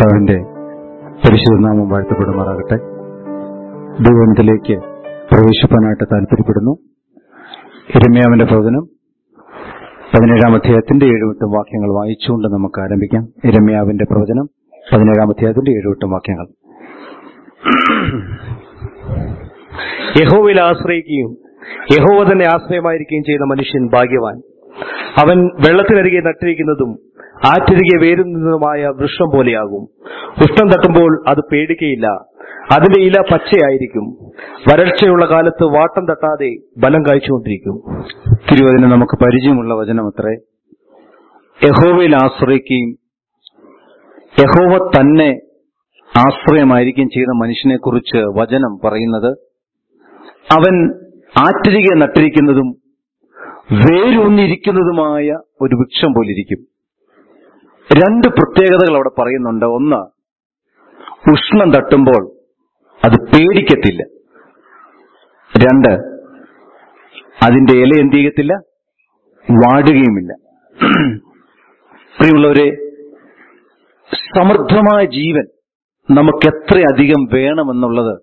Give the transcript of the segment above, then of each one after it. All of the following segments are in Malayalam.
കർത്താവിന്റെ പരിശുദ്ധനാമം വാഴ്ത്തപ്പെടുമാറാകട്ടെ ദൈവത്തിലേക്ക് പ്രവേശിപ്പാനായിട്ട് താല്പര്യപ്പെടുന്നു ഇരമ്യാവിന്റെ പ്രവചനം പതിനേഴാം അധ്യായത്തിന്റെ ഏഴുവട്ടം വാക്യങ്ങൾ വായിച്ചുകൊണ്ട് നമുക്ക് ആരംഭിക്കാം ഇരമ്യാവിന്റെ പ്രവചനം പതിനേഴാം അധ്യായത്തിന്റെ ഏഴുവട്ടം വാക്യങ്ങൾ യഹോവയിൽ ആശ്രയിക്കുകയും യഹോവ തന്നെ ആശ്രയമായിരിക്കുകയും ചെയ്യുന്ന മനുഷ്യൻ ഭാഗ്യവാൻ അവൻ വെള്ളത്തിനരികെ നട്ടിരിക്കുന്നതും ആറ്റരികെ വേരുന്നതുമായ വൃക്ഷം പോലെയാകും ഉഷ്ണം തട്ടുമ്പോൾ അത് പേടിക്കയില്ല അതിന്റെ ഇല പച്ചയായിരിക്കും വരൾച്ചയുള്ള കാലത്ത് വാട്ടം തട്ടാതെ ബലം കാഴ്ചകൊണ്ടിരിക്കും തിരുവതിന് നമുക്ക് പരിചയമുള്ള വചനം അത്രേ യഹോവയിൽ ആശ്രയിക്കുകയും യഹോവ തന്നെ ആശ്രയമായിരിക്കുകയും ചെയ്യുന്ന മനുഷ്യനെ കുറിച്ച് വചനം പറയുന്നത് അവൻ ആറ്റരികെ നട്ടിരിക്കുന്നതും വേരൂന്നിരിക്കുന്നതുമായ ഒരു വൃക്ഷം പോലിരിക്കും രണ്ട് പ്രത്യേകതകൾ അവിടെ പറയുന്നുണ്ട് ഒന്ന് ഉഷ്ണം തട്ടുമ്പോൾ അത് പേടിക്കത്തില്ല രണ്ട് അതിന്റെ ഇല എന്ത് ചെയ്യത്തില്ല വാടുകയുമില്ല പ്രിയമുള്ളവരെ സമൃദ്ധമായ ജീവൻ നമുക്ക് എത്രയധികം വേണമെന്നുള്ളത്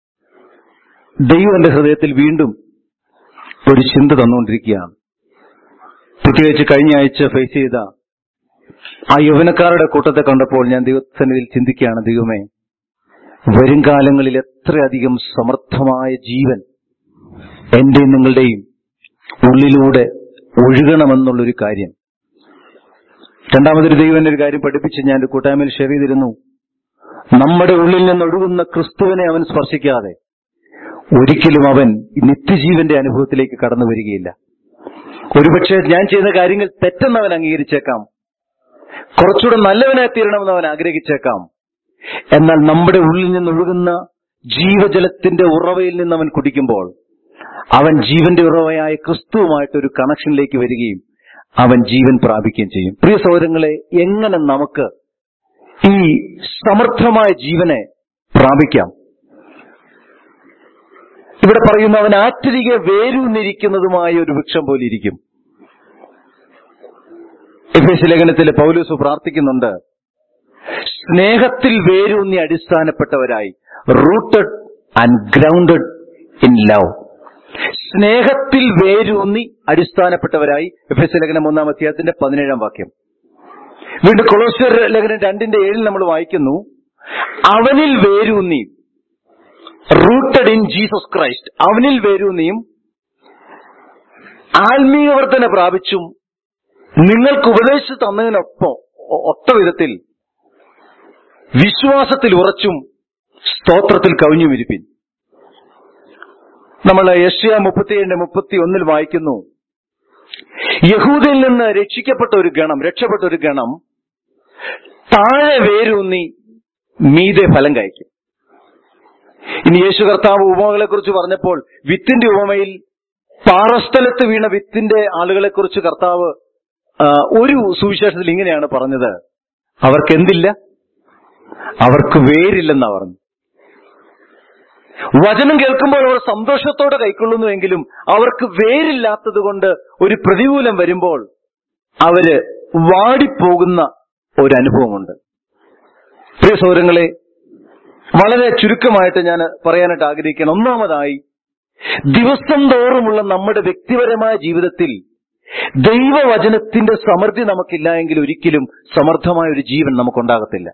ദൈവം എന്റെ ഹൃദയത്തിൽ വീണ്ടും ഒരു ചിന്ത തന്നുകൊണ്ടിരിക്കുകയാണ് പ്രത്യേകിച്ച് കഴിഞ്ഞ ആഴ്ച ഫേസ് ചെയ്ത ആ യൗവനക്കാരുടെ കൂട്ടത്തെ കണ്ടപ്പോൾ ഞാൻ ദൈവസന്നിധിയിൽ ചിന്തിക്കുകയാണ് ദൈവമേ വരും കാലങ്ങളിൽ എത്രയധികം സമർത്ഥമായ ജീവൻ എന്റെയും നിങ്ങളുടെയും ഉള്ളിലൂടെ ഒഴുകണമെന്നുള്ളൊരു കാര്യം രണ്ടാമതൊരു ദൈവം എന്നെ ഒരു കാര്യം പഠിപ്പിച്ച് ഞാൻ ഒരു കൂട്ടായ്മയിൽ ഷെയർ ചെയ്തിരുന്നു നമ്മുടെ ഉള്ളിൽ നിന്ന് ഒഴുകുന്ന ക്രിസ്തുവിനെ അവൻ സ്പർശിക്കാതെ ഒരിക്കലും അവൻ നിത്യജീവന്റെ അനുഭവത്തിലേക്ക് കടന്നു വരികയില്ല ഒരുപക്ഷെ ഞാൻ ചെയ്യുന്ന കാര്യങ്ങൾ തെറ്റെന്ന് അവൻ അംഗീകരിച്ചേക്കാം കുറച്ചുകൂടെ നല്ലവനായി തീരണമെന്ന് അവൻ ആഗ്രഹിച്ചേക്കാം എന്നാൽ നമ്മുടെ ഉള്ളിൽ നിന്നൊഴുകുന്ന ജീവജലത്തിന്റെ ഉറവയിൽ നിന്ന് അവൻ കുടിക്കുമ്പോൾ അവൻ ജീവന്റെ ഉറവയായ ക്രിസ്തുവുമായിട്ട് ഒരു കണക്ഷനിലേക്ക് വരികയും അവൻ ജീവൻ പ്രാപിക്കുകയും ചെയ്യും പ്രിയ സഹോദരങ്ങളെ എങ്ങനെ നമുക്ക് ഈ സമർത്ഥമായ ജീവനെ പ്രാപിക്കാം ഇവിടെ പറയുന്നു അവൻ ആറ്റരികെ വേരൂന്നിരിക്കുന്നതുമായ ഒരു വൃക്ഷം പോലെ ഇരിക്കും എഫ് ലേഖനത്തിൽ പൗലൂസ് പ്രാർത്ഥിക്കുന്നുണ്ട് സ്നേഹത്തിൽ വേരൂന്നി അടിസ്ഥാനപ്പെട്ടവരായി rooted and grounded in love സ്നേഹത്തിൽ വേരൂന്നി അടിസ്ഥാനപ്പെട്ടവരായി എഫ് എസ് ലേഖനം മൂന്നാം അധ്യായത്തിന്റെ പതിനേഴാം വാക്യം വീണ്ടും കൊളോസ്യർ ലേഖനം രണ്ടിന്റെ ഏഴിൽ നമ്മൾ വായിക്കുന്നു അവനിൽ വേരൂന്നി റൂട്ടഡ് ഇൻ ജീസസ് ക്രൈസ്റ്റ് അവനിൽ വേരൂന്നിയും ആത്മീയവർദ്ധന പ്രാപിച്ചും നിങ്ങൾക്ക് ഉപദേശിച്ചു തന്നതിനൊപ്പം ഒത്ത വിധത്തിൽ വിശ്വാസത്തിൽ ഉറച്ചും സ്തോത്രത്തിൽ കവിഞ്ഞുമിരിപ്പിൻ നമ്മൾ യഷ്യ മുപ്പത്തിയേഴിന്റെ മുപ്പത്തി ഒന്നിൽ വായിക്കുന്നു യഹൂദയിൽ നിന്ന് രക്ഷിക്കപ്പെട്ട ഒരു ഗണം രക്ഷപ്പെട്ട ഒരു ഗണം താഴെ വേരൂന്നി മീതെ ഫലം കഴിക്കും ഇനി യേശു കർത്താവ് ഉപമകളെ കുറിച്ച് പറഞ്ഞപ്പോൾ വിത്തിന്റെ ഉപമയിൽ പാറസ്ഥലത്ത് വീണ വിത്തിന്റെ ആളുകളെ കുറിച്ച് കർത്താവ് ഒരു സുവിശേഷത്തിൽ ഇങ്ങനെയാണ് പറഞ്ഞത് അവർക്ക് എന്തില്ല അവർക്ക് വേരില്ലെന്നാ പറഞ്ഞു വചനം കേൾക്കുമ്പോൾ അവർ സന്തോഷത്തോടെ കൈക്കൊള്ളുന്നുവെങ്കിലും അവർക്ക് വേരില്ലാത്തത് കൊണ്ട് ഒരു പ്രതികൂലം വരുമ്പോൾ അവര് വാടിപ്പോകുന്ന ഒരു അനുഭവമുണ്ട് പ്രിയ സൗരങ്ങളെ വളരെ ചുരുക്കമായിട്ട് ഞാൻ പറയാനായിട്ട് ആഗ്രഹിക്കണം ഒന്നാമതായി ദിവസം തോറുമുള്ള നമ്മുടെ വ്യക്തിപരമായ ജീവിതത്തിൽ ദൈവവചനത്തിന്റെ സമൃദ്ധി നമുക്കില്ല എങ്കിൽ ഒരിക്കലും സമർത്ഥമായ ഒരു ജീവൻ നമുക്കുണ്ടാകത്തില്ല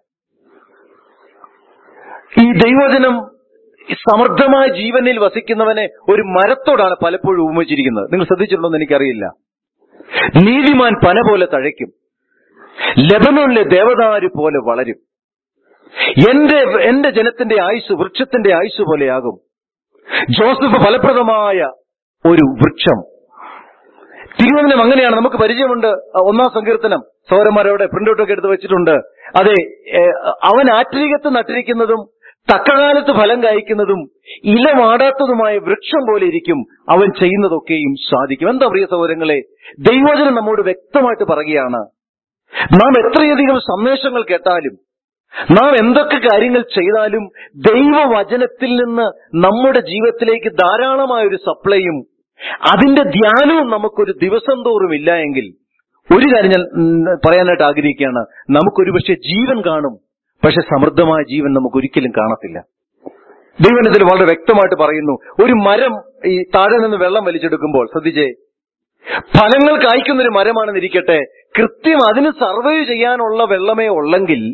ഈ ദൈവവചനം സമൃദ്ധമായ ജീവനിൽ വസിക്കുന്നവനെ ഒരു മരത്തോടാണ് പലപ്പോഴും ഉപമിച്ചിരിക്കുന്നത് നിങ്ങൾ ശ്രദ്ധിച്ചിട്ടുണ്ടോ എന്ന് എനിക്കറിയില്ല നീതിമാൻ പന പോലെ തഴയ്ക്കും ലബനോണിലെ ദേവദാരു പോലെ വളരും എന്റെ എന്റെ ജനത്തിന്റെ ആയുസ് വൃക്ഷത്തിന്റെ ആയുസ് പോലെയാകും ജോസഫ് ഫലപ്രദമായ ഒരു വൃക്ഷം തിരുവനന്തപുരം അങ്ങനെയാണ് നമുക്ക് പരിചയമുണ്ട് ഒന്നാം സങ്കീർത്തനം സൗരന്മാരോടെ പ്രിന്റൗട്ടൊക്കെ എടുത്ത് വെച്ചിട്ടുണ്ട് അതെ അവൻ ആറ്റരികത്ത് നട്ടിരിക്കുന്നതും തക്കകാലത്ത് ഫലം കായ്ക്കുന്നതും ഇല വാടാത്തതുമായ വൃക്ഷം പോലെ ഇരിക്കും അവൻ ചെയ്യുന്നതൊക്കെയും സാധിക്കും എന്താ പ്രിയ സൗരങ്ങളെ ദൈവവചനം നമ്മോട് വ്യക്തമായിട്ട് പറയുകയാണ് നാം എത്രയധികം സന്ദേശങ്ങൾ കേട്ടാലും നാം എന്തൊക്കെ കാര്യങ്ങൾ ചെയ്താലും ദൈവവചനത്തിൽ നിന്ന് നമ്മുടെ ജീവിതത്തിലേക്ക് ധാരാളമായ ഒരു സപ്ലൈയും അതിന്റെ ധ്യാനവും നമുക്കൊരു ദിവസം തോറും ഇല്ല എങ്കിൽ ഒരു കാര്യം ഞാൻ ഉം, പറയാനായിട്ട് ആഗ്രഹിക്കുകയാണ് നമുക്കൊരു പക്ഷേ ജീവൻ കാണും പക്ഷെ സമൃദ്ധമായ ജീവൻ നമുക്ക് ഒരിക്കലും കാണത്തില്ല ദൈവനത്തിൽ വളരെ വ്യക്തമായിട്ട് പറയുന്നു ഒരു മരം ഈ താഴെ നിന്ന് വെള്ളം വലിച്ചെടുക്കുമ്പോൾ ശ്രദ്ധിച്ചേ ഫലങ്ങൾ കായ്ക്കുന്ന ഒരു മരമാണെന്നിരിക്കട്ടെ കൃത്യം അതിന് സർവൈവ് ചെയ്യാനുള്ള വെള്ളമേ ഉള്ളെങ്കിൽ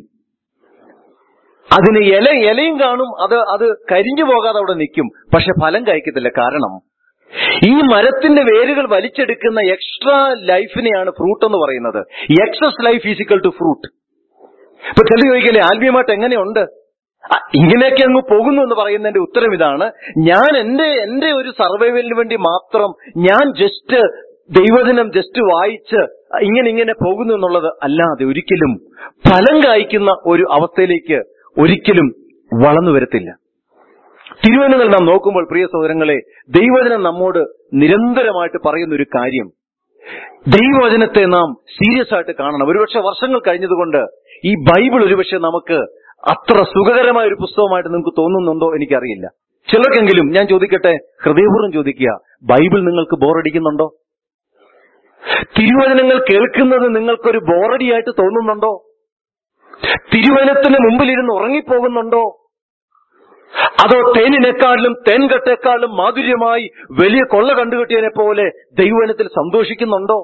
അതിന് ഇല ഇലയും കാണും അത് അത് കരിഞ്ഞു പോകാതെ അവിടെ നിൽക്കും പക്ഷെ ഫലം കായ്ക്കത്തില്ല കാരണം ഈ മരത്തിന്റെ വേരുകൾ വലിച്ചെടുക്കുന്ന എക്സ്ട്രാ ലൈഫിനെയാണ് ഫ്രൂട്ട് എന്ന് പറയുന്നത് excess life Ezekiel two fruit ഇപ്പൊ ചില ചോദിക്കല്ലേ ആത്മീയമായിട്ട് എങ്ങനെയുണ്ട് ആ, ഇങ്ങനെയൊക്കെ അങ്ങ് പോകുന്നു എന്ന് പറയുന്നതിന്റെ ഉത്തരം ഇതാണ് ഞാൻ എന്റെ എന്റെ ഒരു സർവൈവലിന് വേണ്ടി മാത്രം ഞാൻ ജസ്റ്റ് ദൈവദിനം ജസ്റ്റ് വായിച്ച് ഇങ്ങനെ ഇങ്ങനെ പോകുന്നു എന്നുള്ളത് അല്ലാതെ ഒരിക്കലും ഫലം കായ്ക്കുന്ന ഒരു അവസ്ഥയിലേക്ക് ഒരിക്കലും വളർന്നു വരത്തില്ല തിരുവനന്തപുരം നാം നോക്കുമ്പോൾ പ്രിയ സഹോദരങ്ങളെ ദൈവവചനം നമ്മോട് നിരന്തരമായിട്ട് പറയുന്ന ഒരു കാര്യം ദൈവവചനത്തെ നാം സീരിയസ് ആയിട്ട് കാണണം ഒരുപക്ഷെ വർഷങ്ങൾ കഴിഞ്ഞതുകൊണ്ട് ഈ ബൈബിൾ ഒരുപക്ഷെ നമുക്ക് അത്ര സുഖകരമായ ഒരു പുസ്തകമായിട്ട് നിങ്ങൾക്ക് തോന്നുന്നുണ്ടോ എനിക്കറിയില്ല ചിലർക്കെങ്കിലും ഞാൻ ചോദിക്കട്ടെ ഹൃദയപൂർവ്വം ചോദിക്കുക ബൈബിൾ നിങ്ങൾക്ക് ബോറടിക്കുന്നുണ്ടോ തിരുവചനങ്ങൾ കേൾക്കുന്നത് നിങ്ങൾക്കൊരു ബോറടിയായിട്ട് തോന്നുന്നുണ്ടോ തിരുവചനത്തിന് മുമ്പിലിരുന്ന് ഉറങ്ങിപ്പോകുന്നുണ്ടോ അതോ തേനിനെക്കാളിലും തേൻകട്ടേക്കാളും മാധുര്യമായി വലിയ കൊള്ള കണ്ടുകിട്ടിയതിനെ പോലെ ദൈവവചനത്തിൽ സന്തോഷിക്കുന്നുണ്ടോ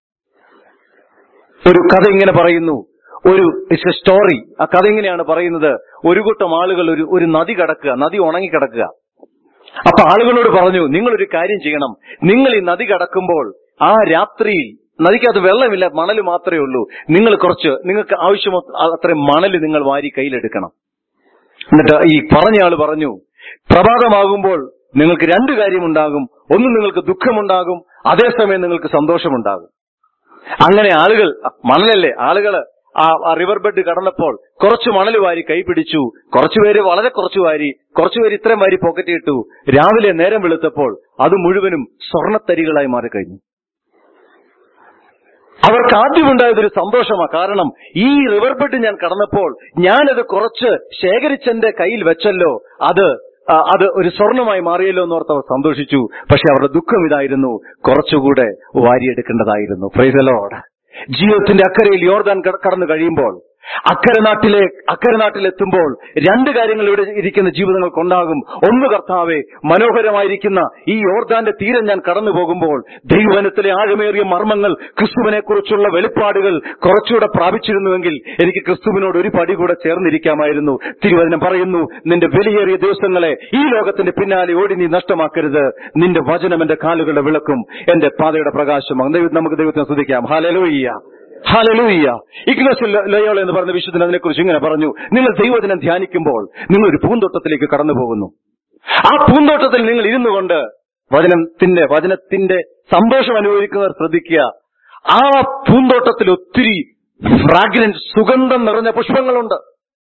ഒരു കഥ ഇങ്ങനെ പറയുന്നു ഒരു ഇറ്റ്സ് എ സ്റ്റോറി ആ കഥ ഇങ്ങനെയാണ് പറയുന്നത് ഒരു കൂട്ടം ആളുകൾ ഒരു ഒരു നദി കടക്കുക നദി ഉണങ്ങി കിടക്കുക അപ്പൊ ആളുകളോട് പറഞ്ഞു നിങ്ങൾ ഒരു കാര്യം ചെയ്യണം നിങ്ങൾ ഈ നദി കടക്കുമ്പോൾ ആ രാത്രിയിൽ നദിക്കകത്ത് വെള്ളമില്ല മണൽ മാത്രമേ ഉള്ളൂ നിങ്ങൾ കുറച്ച് നിങ്ങൾക്ക് ആവശ്യമോ അത്രയും മണൽ നിങ്ങൾ വാരി കയ്യിലെടുക്കണം എന്നിട്ട് ഈ പറഞ്ഞ ആള് പറഞ്ഞു പ്രഭാതമാകുമ്പോൾ നിങ്ങൾക്ക് രണ്ട് കാര്യമുണ്ടാകും ഒന്ന് നിങ്ങൾക്ക് ദുഃഖമുണ്ടാകും അതേസമയം നിങ്ങൾക്ക് സന്തോഷമുണ്ടാകും അങ്ങനെ ആളുകൾ മണലല്ലേ ആളുകള് ആ റിവർ ബെഡ് കടന്നപ്പോൾ കുറച്ച് മണൽ വാരി കൈ പിടിച്ചു കുറച്ചുപേര് വളരെ കുറച്ച് വാരി കുറച്ചുപേര് ഇത്രയും വാരി പോക്കറ്റ് ഇട്ടു രാവിലെ നേരം വെളുത്തപ്പോൾ അത് മുഴുവനും സ്വർണത്തരികളായി മാറിക്കഴിഞ്ഞു അവർക്ക് ആദ്യമുണ്ടായതൊരു സന്തോഷമാണ് കാരണം ഈ റിവർ ബെഡ് ഞാൻ കടന്നപ്പോൾ ഞാനത് കുറച്ച് ശേഖരിച്ചെന്റെ കയ്യിൽ വെച്ചല്ലോ അത് ആ, അത് ഒരു സ്വർണമായി മാറിയല്ലോ എന്നോർത്ത് അവർ സന്തോഷിച്ചു പക്ഷെ അവരുടെ ദുഃഖം ഇതായിരുന്നു കുറച്ചുകൂടെ വാരിയെടുക്കേണ്ടതായിരുന്നു ഫ്രൈസലോട് ജീവിതത്തിന്റെ അക്കരയിൽ യോർദാൻ കട- കടന്നു കഴിയുമ്പോൾ അക്കരെ നാട്ടിലെ അക്കരെ നാട്ടിലെത്തുമ്പോൾ രണ്ട് കാര്യങ്ങൾ ഇവിടെ ഇരിക്കുന്ന ജീവിതങ്ങൾക്കുണ്ടാകും ഒന്ന് കർത്താവെ മനോഹരമായിരിക്കുന്ന ഈ യോർദാന്റെ തീരം ഞാൻ കടന്നു പോകുമ്പോൾ ദൈവവനത്തിലെ ആഴമേറിയ മർമ്മങ്ങൾ ക്രിസ്തുവിനെ കുറിച്ചുള്ള വെളിപ്പാടുകൾ കുറച്ചുകൂടെ പ്രാപിച്ചിരുന്നുവെങ്കിൽ എനിക്ക് ക്രിസ്തുവിനോട് ഒരു പടി കൂടെ ചേർന്നിരിക്കാമായിരുന്നു തിരുവചനം പറയുന്നു നിന്റെ വിലയേറിയ ദിവസങ്ങളെ ഈ ലോകത്തിന്റെ പിന്നാലെ ഓടി നീ നഷ്ടമാക്കരുത് നിന്റെ വചനം എന്റെ കാലുകളുടെ വിളക്കും എന്റെ പാതയുടെ പ്രകാശമാണ് ദൈവം നമുക്ക് ദൈവത്തിനെ സ്തുതിക്കാം ഹാലലോയ്യ ഹാലലൂയ്യ ഇഗ്നസ് ലയോള എന്ന് പറഞ്ഞ വിശുദ്ധൻ അതിനെക്കുറിച്ച് ഇങ്ങനെ പറഞ്ഞു നിങ്ങൾ ദൈവദിനം ധ്യാനിക്കുമ്പോൾ നിങ്ങൾ ഒരു പൂന്തോട്ടത്തിലേക്ക് കടന്നു പോകുന്നു ആ പൂന്തോട്ടത്തിൽ നിങ്ങൾ ഇരുന്നു കൊണ്ട് വചനത്തിന്റെ വചനത്തിന്റെ സന്തോഷം അനുഭവിക്കുന്നവർ ശ്രദ്ധിക്കുക ആ പൂന്തോട്ടത്തിൽ ഒത്തിരി ഫ്രാഗ്രൻസ് സുഗന്ധം നിറഞ്ഞ പുഷ്പങ്ങളുണ്ട്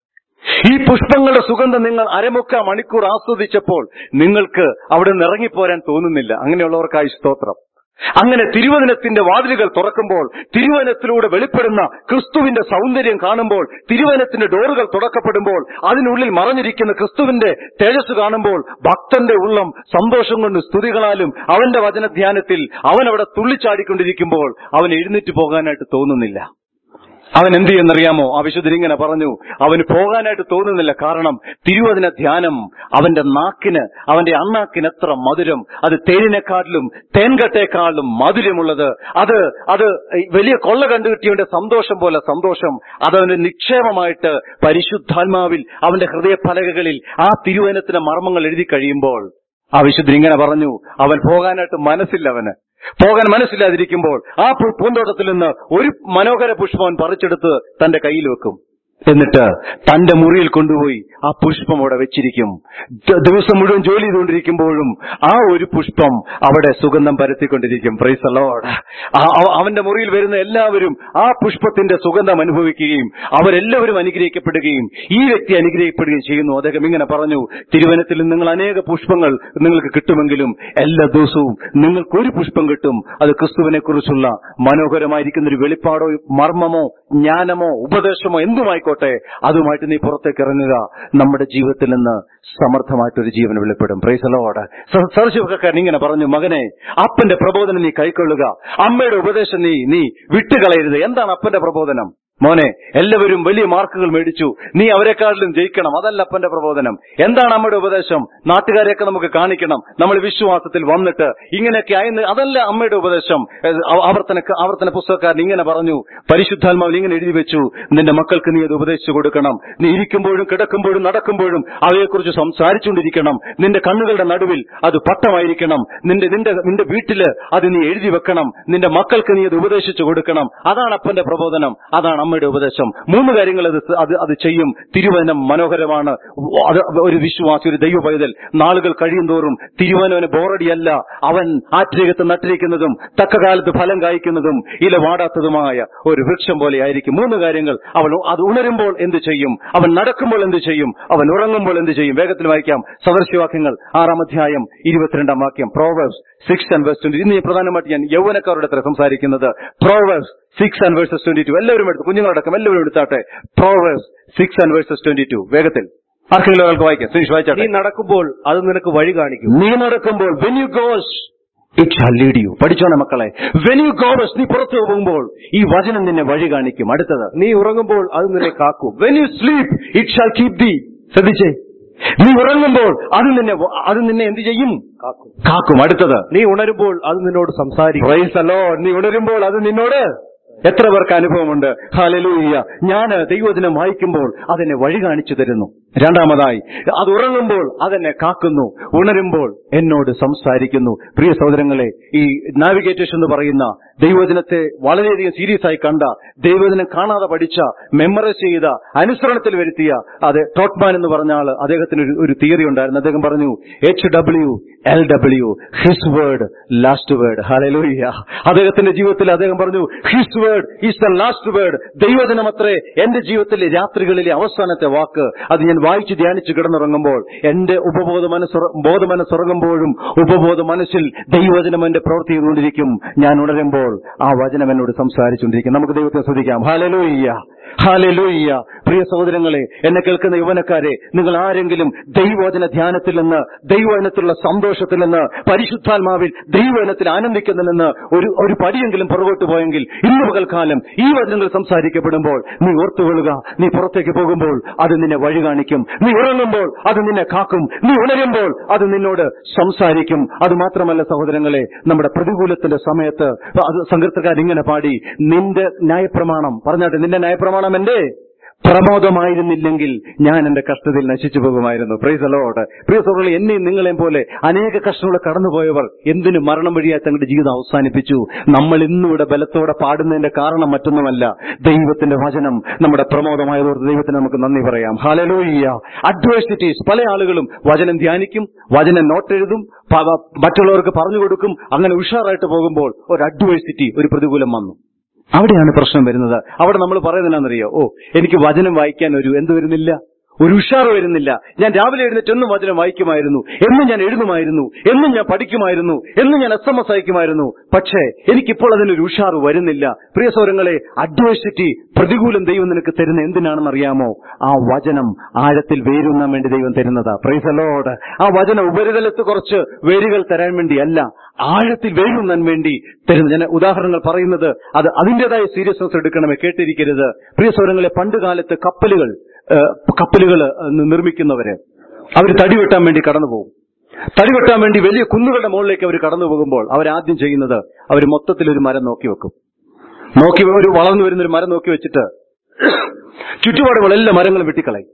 ഈ പുഷ്പങ്ങളുടെ സുഗന്ധം നിങ്ങൾ അരമുക്കാ മണിക്കൂർ ആസ്വദിച്ചപ്പോൾ നിങ്ങൾക്ക് അവിടെ നിന്ന് ഇറങ്ങിപ്പോരാൻ തോന്നുന്നില്ല അങ്ങനെയുള്ളവർക്കായി സ്തോത്രം അങ്ങനെ തിരുവചനത്തിന്റെ വാതിലുകൾ തുറക്കുമ്പോൾ തിരുവചനത്തിലൂടെ വെളിപ്പെടുന്ന ക്രിസ്തുവിന്റെ സൗന്ദര്യം കാണുമ്പോൾ തിരുവചനത്തിന്റെ ഡോറുകൾ തുറക്കപ്പെടുമ്പോൾ അതിനുള്ളിൽ മറഞ്ഞിരിക്കുന്ന ക്രിസ്തുവിന്റെ തേജസ് കാണുമ്പോൾ ഭക്തന്റെ ഉള്ളം സന്തോഷം കൊണ്ട് സ്തുതികളാലും അവന്റെ വചനധ്യാനത്തിൽ അവൻ അവിടെ തുള്ളിച്ചാടിക്കൊണ്ടിരിക്കുമ്പോൾ അവൻ എഴുന്നേറ്റ് പോകാനായിട്ട് തോന്നുന്നില്ല അവൻ എന്ത് ചെയ്യുന്നറിയാമോ ആ വിശുദ്ധൻ ഇങ്ങനെ പറഞ്ഞു അവന് പോകാനായിട്ട് തോന്നുന്നില്ല കാരണം തിരുവചന ധ്യാനം അവന്റെ നാക്കിന് അവന്റെ അണ്ണാക്കിന് എത്ര മധുരം അത് തേനിനെക്കാട്ടിലും തേൻകട്ടേക്കാളും മധുരമുള്ളത് അത് അത് വലിയ കൊള്ള കണ്ടുകിട്ടിയവന്റെ സന്തോഷം പോലെ സന്തോഷം അതവന് നിക്ഷേപമായിട്ട് പരിശുദ്ധാത്മാവിൽ അവന്റെ ഹൃദയ ഫലകകളിൽ ആ തിരുവചനത്തിന്റെ മർമ്മങ്ങൾ എഴുതി കഴിയുമ്പോൾ ആ വിശുദ്ധൻ ഇങ്ങനെ പറഞ്ഞു അവൻ പോകാനായിട്ട് മനസ്സില്ല അവന് പോകാൻ മനസ്സില്ലാതിരിക്കുമ്പോൾ ആ പൂ- പൂന്തോട്ടത്തിൽ നിന്ന് ഒരു മനോഹര പുഷ്പം അവൻ പറിച്ചെടുത്ത് തന്റെ കയ്യിൽ വെക്കും എന്നിട്ട് തന്റെ മുറിയിൽ കൊണ്ടുപോയി ആ പുഷ്പം അവിടെ വെച്ചിരിക്കും ദ- ദിവസം മുഴുവൻ ജോലി ചെയ്തുകൊണ്ടിരിക്കുമ്പോഴും ആ ഒരു പുഷ്പം അവിടെ സുഗന്ധം പരത്തിക്കൊണ്ടിരിക്കും പ്രൈസ് അലോഡ് അവന്റെ മുറിയിൽ വരുന്ന എല്ലാവരും ആ പുഷ്പത്തിന്റെ സുഗന്ധം അനുഭവിക്കുകയും അവരെല്ലാവരും അനുഗ്രഹിക്കപ്പെടുകയും ഈ വ്യക്തി അനുഗ്രഹിക്കപ്പെടുകയും ചെയ്യുന്നു അദ്ദേഹം ഇങ്ങനെ പറഞ്ഞു തിരുവനത്തിൽ നിങ്ങൾ അനേക പുഷ്പങ്ങൾ നിങ്ങൾക്ക് കിട്ടുമെങ്കിലും എല്ലാ ദിവസവും നിങ്ങൾക്ക് ഒരു പുഷ്പം കിട്ടും അത് ക്രിസ്തുവിനെ കുറിച്ചുള്ള മനോഹരമായിരിക്കുന്ന ഒരു വെളിപ്പാടോ മർമ്മമോ ജ്ഞാനമോ ഉപദേശമോ എന്തുമായിക്കോട്ടെ അതുമായിട്ട് നീ പുറത്തേക്ക് ഇറങ്ങുക നമ്മുടെ ജീവിതത്തിൽ നിന്ന് സമർത്ഥമായിട്ടൊരു ജീവൻ വെളിപ്പെടും പ്രൈസലോട് സർശുക്കാരൻ ഇങ്ങനെ പറഞ്ഞു മകനെ അപ്പന്റെ പ്രബോധനം നീ കൈക്കൊള്ളുക അമ്മയുടെ ഉപദേശം നീ നീ വിട്ടുകളയരുത് എന്താണ് അപ്പന്റെ പ്രബോധനം മോനെ എല്ലാവരും വലിയ മാർക്കുകൾ മേടിച്ചു നീ അവരെക്കാട്ടിലും ജയിക്കണം അതല്ല അപ്പന്റെ പ്രബോധനം എന്താണ് അമ്മയുടെ ഉപദേശം നാട്ടുകാരെയൊക്കെ നമുക്ക് കാണിക്കണം നമ്മൾ വിശ്വാസത്തിൽ വന്നിട്ട് ഇങ്ങനെയൊക്കെ ആയെന്ന് അതല്ല അമ്മയുടെ ഉപദേശം ഏഹ് ആ- ആവർത്തന ആവർത്തന പുസ്തകക്കാരൻ ഇങ്ങനെ പറഞ്ഞു പരിശുദ്ധാത്മാവിൽ ഇങ്ങനെ എഴുതി വെച്ചു നിന്റെ മക്കൾക്ക് നീ അത് ഉപദേശിച്ചു കൊടുക്കണം നീ ഇരിക്കുമ്പോഴും കിടക്കുമ്പോഴും നടക്കുമ്പോഴും അവയെക്കുറിച്ച് സംസാരിച്ചുകൊണ്ടിരിക്കണം നിന്റെ കണ്ണുകളുടെ നടുവിൽ അത് പട്ടമായിരിക്കണം നിന്റെ നിന്റെ നിന്റെ വീട്ടില് അത് നീ എഴുതി വെക്കണം നിന്റെ മക്കൾക്ക് നീ അത് ഉപദേശിച്ചു കൊടുക്കണം അതാണ് അപ്പന്റെ പ്രബോധനം അതാണ് അമ്മയുടെ ഉപദേശം മൂന്ന് കാര്യങ്ങൾ അത് സ- അത് അത് ചെയ്യും തിരുവചനം മനോഹരമാണ് അത് ഒരു വിശ്വാസി ഒരു ദൈവ പൈതൽ നാളുകൾ കഴിയും തോറും തിരുവനവന് ബോറടിയല്ല അവൻ ആറ്റിരകത്ത് നട്ടിരിക്കുന്നതും തക്ക കാലത്ത് ഫലം കായ്ക്കുന്നതും ഇല വാടാത്തതുമായ ഒരു വൃക്ഷം പോലെ ആയിരിക്കും മൂന്ന് കാര്യങ്ങൾ അവൻ അത് ഉണരുമ്പോൾ എന്ത് ചെയ്യും അവൻ നടക്കുമ്പോൾ എന്ത് ചെയ്യും അവൻ ഉറങ്ങുമ്പോൾ എന്ത് ചെയ്യും വേഗത്തിൽ വായിക്കാം സദൃശ്യവാക്യങ്ങൾ ആറാം അധ്യായം ഇരുപത്തിരണ്ടാം വാക്യം Proverbs six and verse twenty ഇന്ന് ഞാൻ പ്രധാനമായിട്ട് ഞാൻ യൗവനക്കാരുടെ അത്ര സംസാരിക്കുന്നത് Proverbs six and verses twenty two എല്ലാവരും എടുത്തു കുഞ്ഞുങ്ങളടക്കം എല്ലാവരും എടുത്താട്ടെ Proverbs six and verses twenty two വേഗത്തിൽ ആർക്കെങ്കിലും ഒരാൾക്ക് വായിക്കാം സുനീഷ് നീ വായിച്ചാട്ടെ നടക്കുമ്പോൾ അത് നിനക്ക് വഴി കാണിക്കും നീ നടക്കുമ്പോൾ when you goes it shall lead you പഠിച്ചോണെ മക്കളെ വെൻ യു ഗോസ് നീ പുറത്തു പോകുമ്പോൾ ഈ വചനം നിന്നെ വഴി കാണിക്കും അടുത്തത് നീ ഉറങ്ങുമ്പോൾ അത് നിന്നെ കാക്കും when you sleep it shall keep the ശ്രദ്ധിച്ചേ നീ ഉറങ്ങുമ്പോൾ അത് നിന്നെ വ- അത് നിന്നെ എന്ത് ചെയ്യും കാക്കും കാക്കും അടുത്തത് നീ ഉണരുമ്പോൾ അത് നിന്നോട് സംസാരിക്കും പ്രൈസ് അല്ലോ നീ ഉണരുമ്പോൾ അത് നിന്നോട് എത്ര പേർക്ക് അനുഭവമുണ്ട് ഹാലലൂയ്യ ഞാൻ ദൈവദിനം വായിക്കുമ്പോൾ അതെന്നെ വഴി കാണിച്ചു തരുന്നു രണ്ടാമതായി അത് ഉറങ്ങുമ്പോൾ അതെന്നെ കാക്കുന്നു ഉണരുമ്പോൾ എന്നോട് സംസാരിക്കുന്നു പ്രിയ സഹോദരങ്ങളെ ഈ നാവിഗേറ്റേഷൻ എന്ന് പറയുന്ന ദൈവദിനത്തെ വളരെയധികം സീരിയസ് ആയി കണ്ട ദൈവദിനം കാണാതെ പഠിച്ച മെമ്മറൈസ് ചെയ്ത അനുസരണത്തിൽ വരുത്തിയ അത് ടോട്ട്മാൻ എന്ന് പറഞ്ഞ ആള് അദ്ദേഹത്തിന് ഒരു- ഒരു തിയറി ഉണ്ടായിരുന്നു അദ്ദേഹം പറഞ്ഞു H W L W his word last word ഹലലൂയ്യ അദ്ദേഹത്തിന്റെ ജീവിതത്തിൽ അദ്ദേഹം പറഞ്ഞു his word is the last word ദൈവദിനം അത്രേ എന്റെ ജീവിതത്തിലെ രാത്രികളിലെ അവസാനത്തെ വാക്ക് അത് ഞാൻ വായിച്ച് ധ്യാനിച്ച് കിടന്നുറങ്ങുമ്പോൾ എന്റെ ഉപബോധ മനസ്സ് ബോധ മനസ്സുറങ്ങുമ്പോഴും ഉപബോധ മനസ്സിൽ ദൈവവചനം എന്റെ പ്രവൃത്തി ചെയ്തുകൊണ്ടിരിക്കും ഞാൻ ഉണരുമ്പോൾ ആ വചനം എന്നോട് സംസാരിച്ചുകൊണ്ടിരിക്കും നമുക്ക് ദൈവത്തെ ശ്രദ്ധിക്കാം ഹാലലൂയ്യ ഹാലലൂയ്യ പ്രിയ സഹോദരങ്ങളെ എന്നെ കേൾക്കുന്ന യുവനക്കാരെ നിങ്ങൾ ആരെങ്കിലും ദൈവവചന ധ്യാനത്തിൽ നിന്ന് ദൈവവചനത്തിലുള്ള സന്തോഷത്തിൽ നിന്ന് പരിശുദ്ധാത്മാവിൽ ദൈവവചനത്തിൽ ആനന്ദിക്കുന്നതിൽ നിന്ന് ഒരു ഒരു പടിയെങ്കിലും പുറകോട്ട് പോയെങ്കിൽ ഇന്ന് പകൽക്കാലം ഈ വചനങ്ങൾ സംസാരിക്കപ്പെടുമ്പോൾ നീ ഓർത്തുകൊള്ളുക നീ പുറത്തേക്ക് പോകുമ്പോൾ അത് നിന്നെ വഴി കാണിക്കും നീ ഉറങ്ങുമ്പോൾ അത് നിന്നെ കാക്കും നീ ഉണരുമ്പോൾ അത് നിന്നോട് സംസാരിക്കും അത് മാത്രമല്ല സഹോദരങ്ങളെ നമ്മുടെ പ്രതികൂലത്തിന്റെ സമയത്ത് അത് സങ്കീർത്തക്കാർ ഇങ്ങനെ പാടി നിന്റെ ന്യായപ്രമാണം പറഞ്ഞാട്ടെ നിന്റെ ന്യായപ്രമാണം എന്റെ പ്രമോദമായിരുന്നില്ലെങ്കിൽ ഞാൻ എന്റെ കഷ്ടതയിൽ നശിച്ചു പോകുമായിരുന്നു പ്രൈസ് അലോട്ട് പ്രിയ സുഹൃത്തുക്കളെ എന്നെയും നിങ്ങളെയും പോലെ അനേക കഷ്ടങ്ങളെ കടന്നുപോയവർ എന്തിനു മരണം വഴിയായി തങ്ങളുടെ ജീവിതം അവസാനിപ്പിച്ചു നമ്മൾ ഇന്നിവിടെ ബലത്തോടെ പാടുന്നതിന്റെ കാരണം മറ്റൊന്നുമല്ല ദൈവത്തിന്റെ വചനം നമ്മുടെ പ്രമോദമായതോർത്ത് ദൈവത്തിന് നമുക്ക് നന്ദി പറയാം ഹലലോയ്യ അഡ്വേഴ്സിറ്റീസ് പല ആളുകളും വചനം ധ്യാനിക്കും വചനം നോട്ടെഴുതും പ- പ- മറ്റുള്ളവർക്ക് പറഞ്ഞു കൊടുക്കും അങ്ങനെ ഉഷാറായിട്ട് പോകുമ്പോൾ ഒരു അഡ്വേഴ്സിറ്റി ഒരു പ്രതികൂലം വന്നു അവിടെയാണ് പ്രശ്നം വരുന്നത് അവിടെ നമ്മൾ പറയുന്നത് എന്നാണെന്നറിയോ ഓ എനിക്ക് വചനം വായിക്കാൻ ഒരു എന്ത് വരുന്നില്ല ഒരു ഉഷാർ വരുന്നില്ല ഞാൻ രാവിലെ എഴുന്നേറ്റ് എന്നും വചനം വായിക്കുമായിരുന്നു എന്നും ഞാൻ എഴുതുമായിരുന്നു എന്നും ഞാൻ പഠിക്കുമായിരുന്നു എന്നും ഞാൻ എസ് എം എസ് അയക്കുമായിരുന്നു പക്ഷേ എനിക്കിപ്പോൾ അതിനൊരു ഉഷാർ വരുന്നില്ല പ്രിയ സൗരങ്ങളെ അഡ്വേഴ്സിറ്റി പ്രതികൂലം ദൈവം നിനക്ക് തരുന്ന എന്തിനാണെന്ന് അറിയാമോ ആ വചനം ആഴത്തിൽ വേരുന്നാൻ വേണ്ടി ദൈവം തരുന്നതാ പ്രൈസലോട് ആ വചനം ഉപരിതലത്ത് കുറച്ച് വേരുകൾ തരാൻ വേണ്ടിയല്ല ആഴത്തിൽ വേരുന്നാൻ വേണ്ടി തരുന്നത് ഞാൻ ഉദാഹരണങ്ങൾ പറയുന്നത് അത് അതിന്റേതായ സീരിയസ്നെസ് എടുക്കണമേ കേട്ടിരിക്കരുത് പ്രിയ സൗരങ്ങളെ പണ്ട് കാലത്ത് കപ്പലുകൾ കപ്പലുകൾ നിർമ്മിക്കുന്നവര് അവർ തടി വെട്ടാൻ വേണ്ടി കടന്നു പോകും തടി വെട്ടാൻ വേണ്ടി വലിയ കുന്നുകളുടെ മുകളിലേക്ക് അവർ കടന്നു പോകുമ്പോൾ അവരാദ്യം ചെയ്യുന്നത് അവർ മൊത്തത്തിൽ ഒരു മരം നോക്കി വെക്കും നോക്കി ഒരു വളർന്നു വരുന്ന ഒരു മരം നോക്കി വെച്ചിട്ട് ചുറ്റുപാടുകൾ എല്ലാ മരങ്ങളും വെട്ടിക്കളയും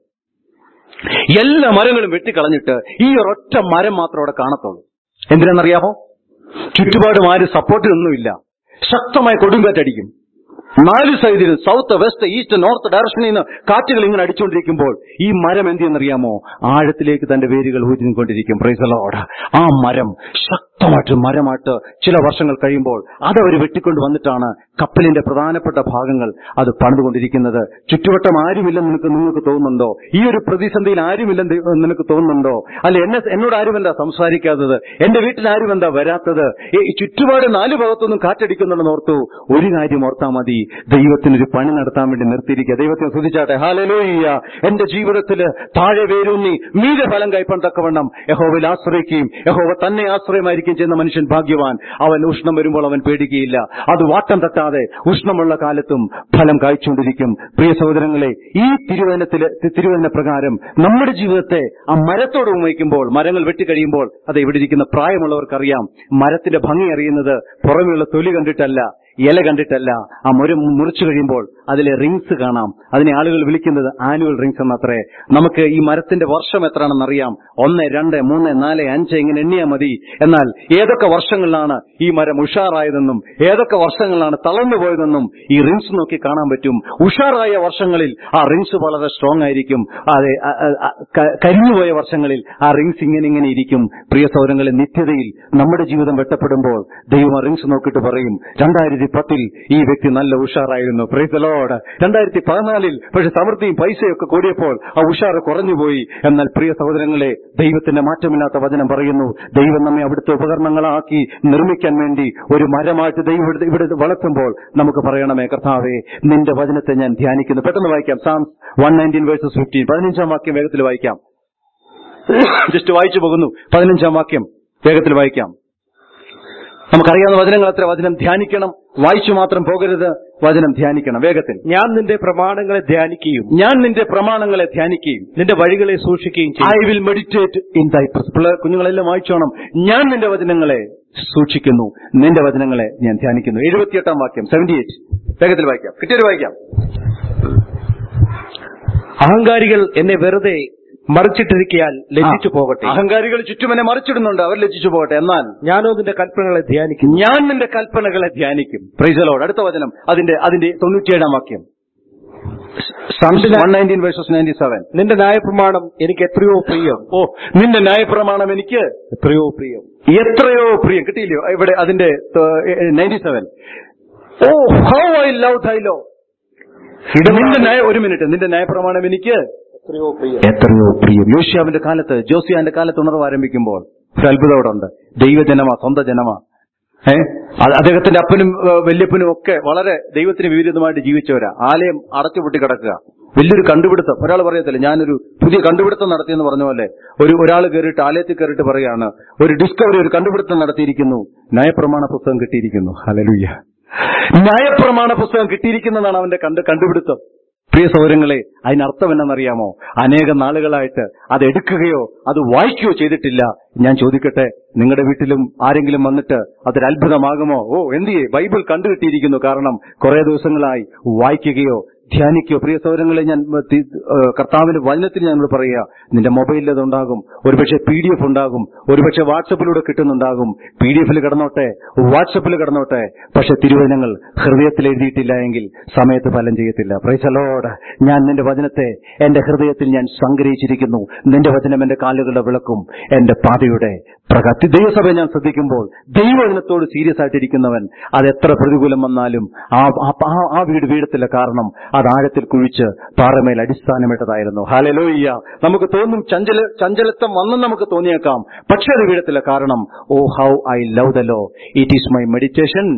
എല്ലാ മരങ്ങളും വെട്ടിക്കളഞ്ഞിട്ട് ഈ ഒരൊറ്റ മരം മാത്രം അവിടെ കാണത്തുള്ളൂ എന്തിനാണെന്നറിയാമോ ചുറ്റുപാടും ആരും സപ്പോർട്ടിനൊന്നുമില്ല ശക്തമായ കൊടുങ്കാറ്റടിക്കും നാല് സൈഡിലും സൗത്ത് വെസ്റ്റ് ഈസ്റ്റ് നോർത്ത് ഡയറക്ഷനിൽ നിന്ന് കാറ്റുകൾ ഇങ്ങനെ അടിച്ചുകൊണ്ടിരിക്കുമ്പോൾ ഈ മരം എന്ത് ചെയ്യുന്നറിയാമോ ആഴത്തിലേക്ക് തന്റെ വേരുകൾ ഊരിക്കൊണ്ടിരിക്കും പ്രൈസലോട് ആ മരം ശക്തമായിട്ട് മരമായിട്ട് ചില വർഷങ്ങൾ കഴിയുമ്പോൾ അതവർ വെട്ടിക്കൊണ്ട് വന്നിട്ടാണ് കപ്പലിന്റെ പ്രധാനപ്പെട്ട ഭാഗങ്ങൾ അത് പണിതുകൊണ്ടിരിക്കുന്നത് ചുറ്റുവട്ടം ആരുമില്ലെന്ന് നിനക്ക് നിങ്ങൾക്ക് തോന്നുന്നുണ്ടോ ഈ ഒരു പ്രതിസന്ധിയിൽ ആരുമില്ലെന്ന് നിനക്ക് തോന്നുന്നുണ്ടോ അല്ല എന്നെ എന്നോട് ആരും എന്താ സംസാരിക്കാത്തത് എന്റെ വീട്ടിൽ ആരും എന്താ വരാത്തത് ഈ ചുറ്റുപാട് നാല് ഭാഗത്തൊന്നും കാറ്റടിക്കുന്നുണ്ടെന്ന് ഓർത്തു ഒരു കാര്യം ഓർത്താൽ മതി ദൈവത്തിനൊരു പണി നടത്താൻ വേണ്ടി നിർത്തിയിരിക്കുക ദൈവത്തിന് ശ്രദ്ധിച്ചാട്ടെ ഹാലലോയ്യ എന്റെ ജീവിതത്തില് താഴെ വേരൂന്നി മീതെ ഫലം കൈപ്പൺ തക്കവണ്ണം യഹോവയിൽ ആശ്രയിക്കുകയും യഹോവ തന്നെ ആശ്രയമായിരിക്കും ചെയ്യുന്ന മനുഷ്യൻ ഭാഗ്യവാൻ അവൻ ഉഷ്ണം വരുമ്പോൾ അവൻ പേടിക്കുകയില്ല അത് വാട്ടം തട്ടാതെ ഉഷ്ണമുള്ള കാലത്തും ഫലം കായ്ച്ചുകൊണ്ടിരിക്കും പ്രിയ സഹോദരങ്ങളെ ഈ തിരുവചനത്തില് തിരുവചന പ്രകാരം നമ്മുടെ ജീവിതത്തെ ആ മരത്തോട് ഉപയോഗിക്കുമ്പോൾ മരങ്ങൾ വെട്ടിക്കഴിയുമ്പോൾ അത് ഇവിടെ ഇരിക്കുന്ന പ്രായമുള്ളവർക്കറിയാം മരത്തിന്റെ ഭംഗി അറിയുന്നത് പുറമെയുള്ള തൊലി കണ്ടിട്ടല്ല ഇല കണ്ടിട്ടല്ല ആ മുര മുറിച്ചു കഴിയുമ്പോൾ അതിലെ റിങ്സ് കാണാം അതിനെ ആളുകൾ വിളിക്കുന്നത് ആനുവൽ റിങ്സ് എന്നത്രേ നമുക്ക് ഈ മരത്തിന്റെ വർഷം എത്രയാണെന്ന് അറിയാം ഒന്ന് രണ്ട് മൂന്ന് നാല് അഞ്ച് ഇങ്ങനെ എണ്ണിയാൽ മതി എന്നാൽ ഏതൊക്കെ വർഷങ്ങളിലാണ് ഈ മരം ഉഷാറായതെന്നും ഏതൊക്കെ വർഷങ്ങളിലാണ് തളർന്നു പോയതെന്നും ഈ റിങ്സ് നോക്കി കാണാൻ പറ്റും ഉഷാറായ വർഷങ്ങളിൽ ആ റിങ്സ് വളരെ സ്ട്രോങ് ആയിരിക്കും അതെ അ- അ- അ- ക- കരിഞ്ഞുപോയ വർഷങ്ങളിൽ ആ റിങ്സ് ഇങ്ങനെ ഇങ്ങനെ ഇരിക്കും പ്രിയ സൗരങ്ങളെ നിത്യതയിൽ നമ്മുടെ ജീവിതം വെട്ടപ്പെടുമ്പോൾ ദൈവം ആ റിങ്സ് നോക്കിയിട്ട് പറയും രണ്ടായിരത്തി പത്തിൽ ഈ വ്യക്തി നല്ല ഉഷാറായിരുന്നു പ്രീതലോട് രണ്ടായിരത്തി പതിനാലിൽ പക്ഷെ സമൃദ്ധിയും പൈസയൊക്കെ കൂടിയപ്പോൾ ആ ഉഷാറ് കുറഞ്ഞുപോയി എന്നാൽ പ്രിയ സഹോദരങ്ങളെ ദൈവത്തിന്റെ മാറ്റമില്ലാത്ത വചനം പറയുന്നു ദൈവം നമ്മെ അവിടുത്തെ ഉപകരണങ്ങളാക്കി നിർമ്മിക്കാൻ വേണ്ടി ഒരു മരമായിട്ട് ദൈവം ഇവിടെ- ഇവിടെ വളർത്തുമ്പോൾ നമുക്ക് പറയണമേ കർത്താവേ നിന്റെ വചനത്തെ ഞാൻ ധ്യാനിക്കുന്നു പെട്ടെന്ന് വായിക്കാം Psalms one nineteen verses fifteen പതിനഞ്ചാം വാക്യം വേഗത്തിൽ വായിക്കാം ജസ്റ്റ് വായിച്ചു പോകുന്നു പതിനഞ്ചാം വാക്യം വേഗത്തിൽ വായിക്കാം നമുക്കറിയാവുന്ന വചനങ്ങൾ അത്ര വചനം ധ്യാനിക്കണം വായിച്ചു മാത്രം പോകരുത് വചനം ധ്യാനിക്കണം വേഗത്തിൽ ഞാൻ നിന്റെ പ്രമാണങ്ങളെ ധ്യാനിക്കുകയും ഞാൻ നിന്റെ പ്രമാണങ്ങളെ ധ്യാനിക്കുകയും നിന്റെ വഴികളെ സൂക്ഷിക്കുകയും ഐ ചെയ്യും വിൽ മെഡിറ്റേറ്റ് ഇൻ ദൈ കുഞ്ഞുങ്ങളെല്ലാം വായിച്ചോണം ഞാൻ നിന്റെ വചനങ്ങളെ സൂക്ഷിക്കുന്നു നിന്റെ വചനങ്ങളെ ഞാൻ ധ്യാനിക്കുന്നു എഴുപത്തിയെട്ടാം വാക്യം സെവന്റി എയ്റ്റ് വേഗത്തിൽ വായിക്കാം കിട്ടിയൊരു വായിക്കാം അഹങ്കാരികൾ എന്നെ വെറുതെ മറിച്ചിട്ടിരിക്കാൻ ലജ്ജിച്ചു പോകട്ടെ അഹങ്കാരികൾ ചുറ്റുമെന്നെ മറിച്ചിടുന്നുണ്ട് അവർ ലജ്ജിച്ചു പോകട്ടെ എന്നാൽ ഞാനോ നിന്റെ കൽപ്പനകളെ ധ്യാനിക്കുന്നു ഞാൻ നിന്റെ കൽപ്പനകളെ ധ്യാനിക്കും പ്രൈസലോട് അടുത്ത വചനം അതിന്റെ അതിന്റെ തൊണ്ണൂറ്റിയേഴാം വാക്യം one nineteen verses ninety seven നിന്റെ ന്യായപ്രമാണം എനിക്ക് എത്രയോ പ്രിയം ഓ നിന്റെ ന്യായപ്രമാണം എനിക്ക് എത്രയോ പ്രിയം എത്രയോ പ്രിയം കിട്ടിയില്ലയോ ഇവിടെ അതിന്റെ ninety seven oh how I love thy law നിന്റെ ന്യായ ഒരു മിനിറ്റ് നിന്റെ ന്യായപ്രമാണം എനിക്ക് എത്രയോ പ്രിയം എത്രയോ പ്രിയം യോഷ്യാവിന്റെ കാലത്ത് ജോസിയാന്റെ കാലത്ത് ഉണർവ് ആരംഭിക്കുമ്പോൾ ഒരു അത്ഭുതമുണ്ട് ദൈവജനമാ സ്വന്തം ജനമാ ഏ അത് അദ്ദേഹത്തിന്റെ അപ്പനും ഏ, വല്യപ്പനും ഒക്കെ വളരെ ദൈവത്തിന് വിപരീതമായിട്ട് ജീവിച്ചവരാ ആലയം അടച്ചുപൂട്ടി കിടക്കുക വലിയൊരു കണ്ടുപിടുത്തം ഒരാൾ പറയത്തില്ല ഞാനൊരു പുതിയ കണ്ടുപിടുത്തം നടത്തിയെന്ന് പറഞ്ഞ പോലെ ഒരു ഒരാൾ കയറിയിട്ട് ആലയത്തിൽ കയറിയിട്ട് പറയാണ് ഒരു ഡിസ്കവറി ഒരു കണ്ടുപിടുത്തം നടത്തിയിരിക്കുന്നു ന്യായപ്രമാണ പുസ്തകം കിട്ടിയിരിക്കുന്നു ഹലലുയ്യ ന്യായപ്രമാണ പുസ്തകം കിട്ടിയിരിക്കുന്നതാണ് അവന്റെ കണ്ട് കണ്ടുപിടുത്തം പ്രിയ സൗരങ്ങളെ അതിനർത്ഥം എന്നറിയാമോ അനേകം നാളുകളായിട്ട് അത് എടുക്കുകയോ അത് വായിക്കുകയോ ചെയ്തിട്ടില്ല ഞാൻ ചോദിക്കട്ടെ നിങ്ങളുടെ വീട്ടിലും ആരെങ്കിലും വന്നിട്ട് അതൊരു അത്ഭുതമാകുമോ ഓ എന്തിയെ ബൈബിൾ കണ്ടുകിട്ടിയിരിക്കുന്നു കാരണം കുറെ ദിവസങ്ങളായി വായിക്കുകയോ ധ്യാനിക്കുകയോ പ്രിയ സൗരങ്ങളെ ഞാൻ തി- ഏഹ് കർത്താവിന്റെ വചനത്തിൽ ഞങ്ങൾ പറയുക നിന്റെ മൊബൈലിൽ അതുണ്ടാകും ഒരുപക്ഷെ പി ഡി എഫ് ഉണ്ടാകും ഒരുപക്ഷെ വാട്സപ്പിലൂടെ കിട്ടുന്നുണ്ടാകും പി ഡി എഫിൽ കിടന്നോട്ടെ വാട്സപ്പിൽ കിടന്നോട്ടെ പക്ഷെ തിരുവചനങ്ങൾ ഹൃദയത്തിൽ എഴുതിയിട്ടില്ല എങ്കിൽ സമയത്ത് ഫലം ചെയ്യത്തില്ല പ്രൈസലോട് ഞാൻ നിന്റെ വചനത്തെ എന്റെ ഹൃദയത്തിൽ ഞാൻ സംഗ്രഹിച്ചിരിക്കുന്നു നിന്റെ വചനം എന്റെ കാലുകളുടെ വിളക്കും എന്റെ പാതയുടെ പ്രകാശി ദൈവസഭയെ ഞാൻ ശ്രദ്ധിക്കുമ്പോൾ ദൈവവചനത്തോട് സീരിയസ് ആയിട്ടിരിക്കുന്നവൻ അത് എത്ര പ്രതികൂലം വന്നാലും ആ ആ- ആ- ആ വീട് വീഴത്തില്ല കാരണം അത് ആഴത്തിൽ കുഴിച്ച് പാറമേൽ അടിസ്ഥാനമിട്ടതായിരുന്നു ഹാലലോയ്യ നമുക്ക് തോന്നും ചഞ്ചല ചഞ്ചലത്വം വന്നും നമുക്ക് തോന്നിയേക്കാം പക്ഷെ അത് വീഴത്തില്ല കാരണം oh how I love the law it is my meditation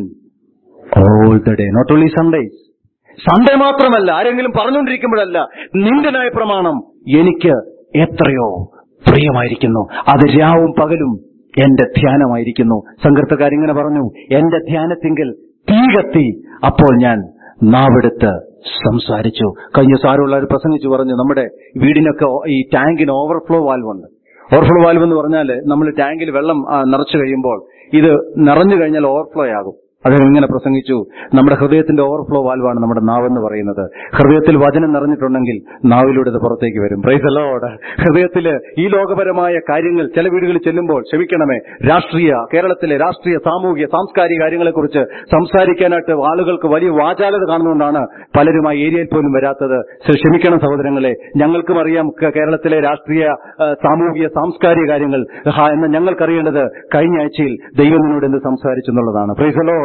all the day not only Sundays Sunday മാത്രമല്ല ആരെങ്കിലും പറഞ്ഞുകൊണ്ടിരിക്കുമ്പോഴല്ല നിന്റെ ന്യായ പ്രമാണം എനിക്ക് എത്രയോ പ്രിയമായിരിക്കുന്നു അത് രാവും പകലും എന്റെ ധ്യാനമായിരിക്കുന്നു സങ്കീർത്തക്കാരിങ്ങനെ പറഞ്ഞു എന്റെ ധ്യാനത്തിങ്കിൽ തീ കത്തി അപ്പോൾ ഞാൻ നാവെടുത്ത് സംസാരിച്ചു കഴിഞ്ഞ സാരമുള്ളവർ പ്രസംഗിച്ചു പറഞ്ഞു നമ്മുടെ വീടിനൊക്കെ ഓ- ഈ ടാങ്കിന് ഓവർഫ്ലോ വാൽവുണ്ട് ഓവർഫ്ലോ വാൽവ് എന്ന് പറഞ്ഞാൽ നമ്മൾ ടാങ്കിൽ വെള്ളം ആ, നിറച്ചു കഴിയുമ്പോൾ ഇത് നിറഞ്ഞു കഴിഞ്ഞാൽ ഓവർഫ്ലോ ആകും അദ്ദേഹം ഇങ്ങനെ പ്രസംഗിച്ചു നമ്മുടെ ഹൃദയത്തിന്റെ ഓവർഫ്ലോ വാൽവാണ് നമ്മുടെ നാവെന്ന് പറയുന്നത് ഹൃദയത്തിൽ വചനം നിറഞ്ഞിട്ടുണ്ടെങ്കിൽ നാവിലൂടെ ഇത് പുറത്തേക്ക് വരും പ്രൈസലോട് ഹൃദയത്തിൽ ഈ ലോകപരമായ കാര്യങ്ങൾ ചില വീടുകളിൽ ചെല്ലുമ്പോൾ ക്ഷമിക്കണമേ രാഷ്ട്രീയ കേരളത്തിലെ രാഷ്ട്രീയ സാമൂഹിക സാംസ്കാരിക കാര്യങ്ങളെക്കുറിച്ച് സംസാരിക്കാനായിട്ട് ആളുകൾക്ക് വലിയ വാചാലത കാണുന്നതുകൊണ്ടാണ് പലരും ആ ഏരിയയിൽ പോലും വരാത്തത് ശ്ര- ക്ഷമിക്കണം സഹോദരങ്ങളെ ഞങ്ങൾക്കും അറിയാം ക- കേരളത്തിലെ രാഷ്ട്രീയ ആ, സാമൂഹിക സാംസ്കാരിക കാര്യങ്ങൾ ഹാ, എന്ന് ഞങ്ങൾക്കറിയേണ്ടത് കഴിഞ്ഞ ആഴ്ചയിൽ ദൈവം നിന്നോട് എന്ത് സംസാരിച്ചു എന്നുള്ളതാണ് പ്രൈസലോട്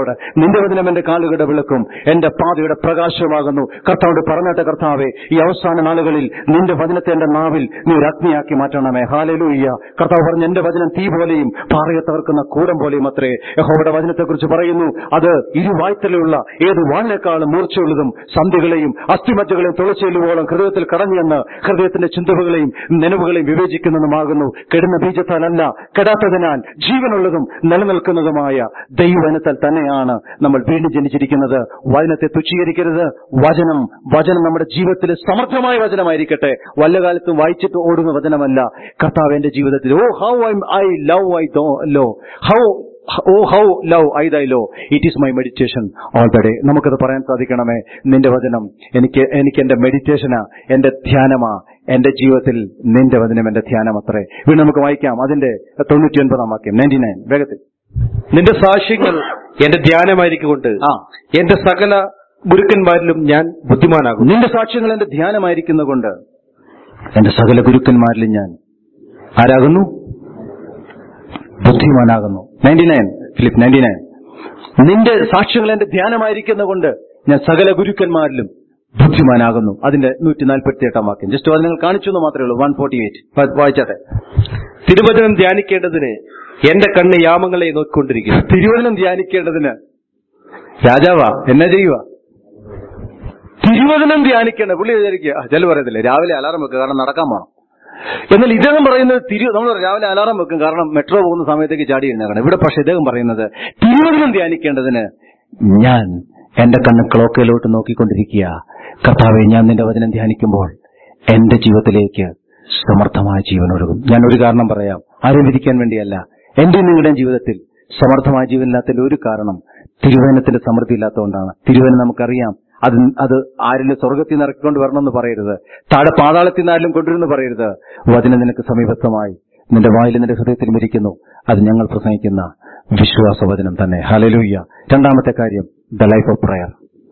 ലോഡ് നിന്റെ വചനം എന്റെ കാലുകളുടെ വിളക്കും എന്റെ പാതയുടെ പ്രകാശമാകുന്നു കർത്താവോട് പറഞ്ഞാട്ട കർത്താവെ ഈ അവസാന നാളുകളിൽ നിന്റെ വചനത്തെ എന്റെ നാവിൽ നീ ഒരു അഗ്നിയാക്കി മാറ്റണമേ ഹാലലൂയ്യ കർത്താവ് പറഞ്ഞ എന്റെ വചനം തീ പോലെയും പാറയെ തകർക്കുന്ന കൂടം പോലെയും അത്രേ യഹോവയുടെ വചനത്തെക്കുറിച്ച് പറയുന്നു അത് ഇരുവായ്ത്തലുള്ള ഏത് വാളിനേക്കാളും മൂർച്ചയുള്ളതും സന്ധികളെയും അസ്ഥിമജ്ജകളെയും തുളച്ചെല്ലുവോളം ഹൃദയത്തിൽ കടഞ്ഞെന്ന് ഹൃദയത്തിന്റെ ചിന്തകളെയും നനവുകളെയും വിവേചിക്കുന്നതുമാകുന്നു കെടുന്ന ബീജത്താലല്ല കെടാത്തതിനാൽ ജീവനുള്ളതും നിലനിൽക്കുന്നതുമായ ദൈവവചനത്താൽ തന്നെയാണ് നമ്മൾ വീണ്ടും ജനിച്ചിരിക്കുന്നത് വചനത്തെ തുച്ഛീകരിക്കരുത് വചനം വചനം നമ്മുടെ ജീവിതത്തിൽ സമർത്ഥമായ വചനമായിരിക്കട്ടെ വല്ല കാലത്തും വായിച്ചിട്ട് ഓടുന്ന വചനമല്ല കർത്താവ് എന്റെ ജീവിതത്തിൽ oh how I I love I law how oh how love I thy law it is my meditation all the day നമുക്കത് പറയാൻ സാധിക്കണമേ നിന്റെ വചനം എനിക്ക് എനിക്ക് എന്റെ മെഡിറ്റേഷനാ എന്റെ ധ്യാനമാ എന്റെ ജീവിതത്തിൽ നിന്റെ വചനം എന്റെ ധ്യാനം അത്രേ വീണ്ടും നമുക്ക് വായിക്കാം അതിന്റെ തൊണ്ണൂറ്റി ഒൻപതാം വാക്യം നയൻറ്റി നയൻ വേഗത്തിൽ നിന്റെ സാക്ഷ്യങ്ങൾ എന്റെ ധ്യാനമായിരിക്കൊണ്ട് ആ എന്റെ സകല ഗുരുക്കന്മാരിലും ഞാൻ ബുദ്ധിമാനാകും നിന്റെ സാക്ഷ്യങ്ങൾ എന്റെ ധ്യാനമായിരിക്കുന്നതുകൊണ്ട് എന്റെ സകല ഗുരുക്കന്മാരിലും ഞാൻ ആരാകുന്നു ബുദ്ധിമാനാകുന്നു ninety nine Philip ninety nine നിന്റെ സാക്ഷ്യങ്ങൾ എന്റെ ധ്യാനമായിരിക്കുന്നതുകൊണ്ട് ഞാൻ സകല ഗുരുക്കന്മാരിലും ബുദ്ധിമാനാകുന്നു അതിന്റെ നൂറ്റി നാൽപ്പത്തി എട്ടാം വാക്യം ജസ്റ്റ് അത് നിങ്ങൾ കാണിച്ചു എന്ന് മാത്രമേ ഉള്ളൂ വൺ ഫോർട്ടി എയ്റ്റ് വായിച്ചാട്ടെ തിരുവചനം ധ്യാനിക്കേണ്ടതിന് എന്റെ കണ്ണ് യാമങ്ങളെ നോക്കിക്കൊണ്ടിരിക്കുന്നു തിരുവചനം ധ്യാനിക്കേണ്ടതിന് രാജാവാ എന്നാ ചെയ്യുക തിരുവചനം ധ്യാനിക്കേണ്ട പുള്ളി വിചാരിക്കുക ചില പറയത്തില്ലേ രാവിലെ അലാറം വെക്കുക കാരണം നടക്കാൻ പോണം എന്നാൽ ഇദ്ദേഹം പറയുന്നത് തിരു നമ്മൾ രാവിലെ അലാറം വെക്കും കാരണം മെട്രോ പോകുന്ന സമയത്തേക്ക് ചാടി എഴുന്നേക്കണം ഇവിടെ പക്ഷെ ഇദ്ദേഹം പറയുന്നത് തിരുവചനം ധ്യാനിക്കേണ്ടതിന് ഞാൻ എന്റെ കണ്ണ് ക്ലോക്കയിലോട്ട് നോക്കിക്കൊണ്ടിരിക്കുക കർത്താവെ ഞാൻ നിന്റെ വചനം ധ്യാനിക്കുമ്പോൾ എന്റെ ജീവിതത്തിലേക്ക് സമർത്ഥമായ ജീവൻ ഒഴുകും ഞാൻ ഒരു കാരണം പറയാം ആരും വിധിക്കാൻ വേണ്ടിയല്ല എന്റെ നിങ്ങളുടെയും ജീവിതത്തിൽ സമർത്ഥമായ ജീവനില്ലാത്തതിൽ ഒരു കാരണം തിരുവചനത്തിന്റെ സമൃദ്ധി ഇല്ലാത്തതുകൊണ്ടാണ് തിരുവചനം നമുക്കറിയാം അത് അത് ആരിലും സ്വർഗത്തിൽ നിന്ന് ഇറക്കിക്കൊണ്ട് വരണമെന്ന് പറയരുത് താഴെ പാതാളത്തിൽ നിന്ന് ആരിലും കൊണ്ടുവരുന്നു പറയരുത് വചനം നിനക്ക് സമീപസ്ഥമായി നിന്റെ വായിൽ നിന്റെ ഹൃദയത്തിൽ ഇരിക്കുന്നു അത് ഞങ്ങൾ പ്രസംഗിക്കുന്ന വിശ്വാസവചനം തന്നെ ഹലലൂയ്യ രണ്ടാമത്തെ കാര്യം ദ ലൈഫ് ഓഫ് പ്രയർ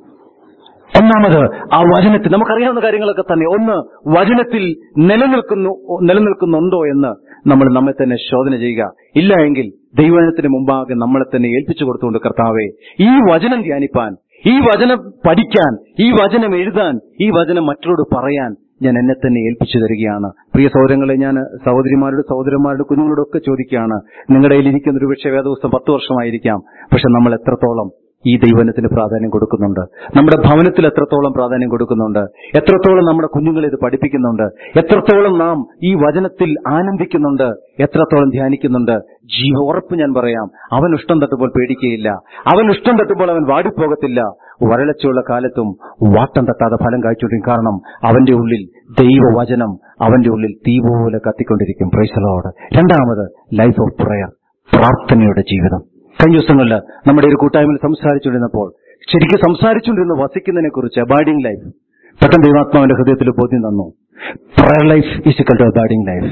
ഒന്നാമത് ആ വചനത്തിൽ നമുക്കറിയാവുന്ന കാര്യങ്ങളൊക്കെ തന്നെ ഒന്ന് വചനത്തിൽ നിലനിൽക്കുന്നു നിലനിൽക്കുന്നുണ്ടോ എന്ന് നമ്മൾ നമ്മെ തന്നെ ശോധന ചെയ്യുക ഇല്ല എങ്കിൽ ദൈവവചനത്തിന് മുമ്പാകെ നമ്മളെ തന്നെ ഏൽപ്പിച്ചു കൊടുത്തുകൊണ്ട് കർത്താവെ ഈ വചനം ധ്യാനിപ്പാൻ ഈ വചനം പഠിക്കാൻ ഈ വചനം എഴുതാൻ ഈ വചനം മറ്റുള്ളവരോട് പറയാൻ ഞാൻ എന്നെ തന്നെ ഏൽപ്പിച്ചു തരികയാണ് പ്രിയ സഹോദരങ്ങളെ ഞാൻ സഹോദരിമാരുടെ സഹോദരന്മാരുടെ കുഞ്ഞുങ്ങളോടൊക്കെ ചോദിക്കുകയാണ് നിങ്ങളുടെ കയ്യിൽ ഇരിക്കുന്ന ഒരു പക്ഷേ വേദപുസ്തകം പത്ത് വർഷമായിരിക്കാം പക്ഷെ നമ്മൾ എത്രത്തോളം ഈ ദൈവനത്തിന് പ്രാധാന്യം കൊടുക്കുന്നുണ്ട് നമ്മുടെ ഭവനത്തിൽ എത്രത്തോളം പ്രാധാന്യം കൊടുക്കുന്നുണ്ട് എത്രത്തോളം നമ്മുടെ കുഞ്ഞുങ്ങളെ ഇത് പഠിപ്പിക്കുന്നുണ്ട് എത്രത്തോളം നാം ഈ വചനത്തിൽ ആനന്ദിക്കുന്നുണ്ട് എത്രത്തോളം ധ്യാനിക്കുന്നുണ്ട് ജീവ ഉറപ്പ് ഞാൻ പറയാം അവൻ ഇഷ്ടം തട്ടുമ്പോൾ പേടിക്കുകയില്ല അവൻ ഇഷ്ടം തട്ടുമ്പോൾ അവൻ വാടിപ്പോകത്തില്ല വരളച്ചുള്ള കാലത്തും വാട്ടം തട്ടാതെ ഫലം കാഴ്ചകൊണ്ടിരിക്കും കാരണം അവന്റെ ഉള്ളിൽ ദൈവവചനം അവന്റെ ഉള്ളിൽ തീ പോലെ കത്തിക്കൊണ്ടിരിക്കും പ്രൈസലോട് രണ്ടാമത് ലൈഫ് ഓഫ് പ്രയർ പ്രാർത്ഥനയുടെ ജീവിതം കഴിഞ്ഞ ദിവസങ്ങളിൽ നമ്മുടെ ഒരു കൂട്ടായ്മയിൽ സംസാരിച്ചുകൊണ്ടിരുന്നപ്പോൾ ശരിക്കും സംസാരിച്ചുകൊണ്ടിരുന്ന വസിക്കുന്നതിനെ കുറിച്ച് അബാഡിംഗ് ലൈഫ് പെട്ടെന്ന് ദൈവാത്മാവിന്റെ ഹൃദയത്തിൽ ബോധ്യം തന്നു prayer life Ezekiel two abiding life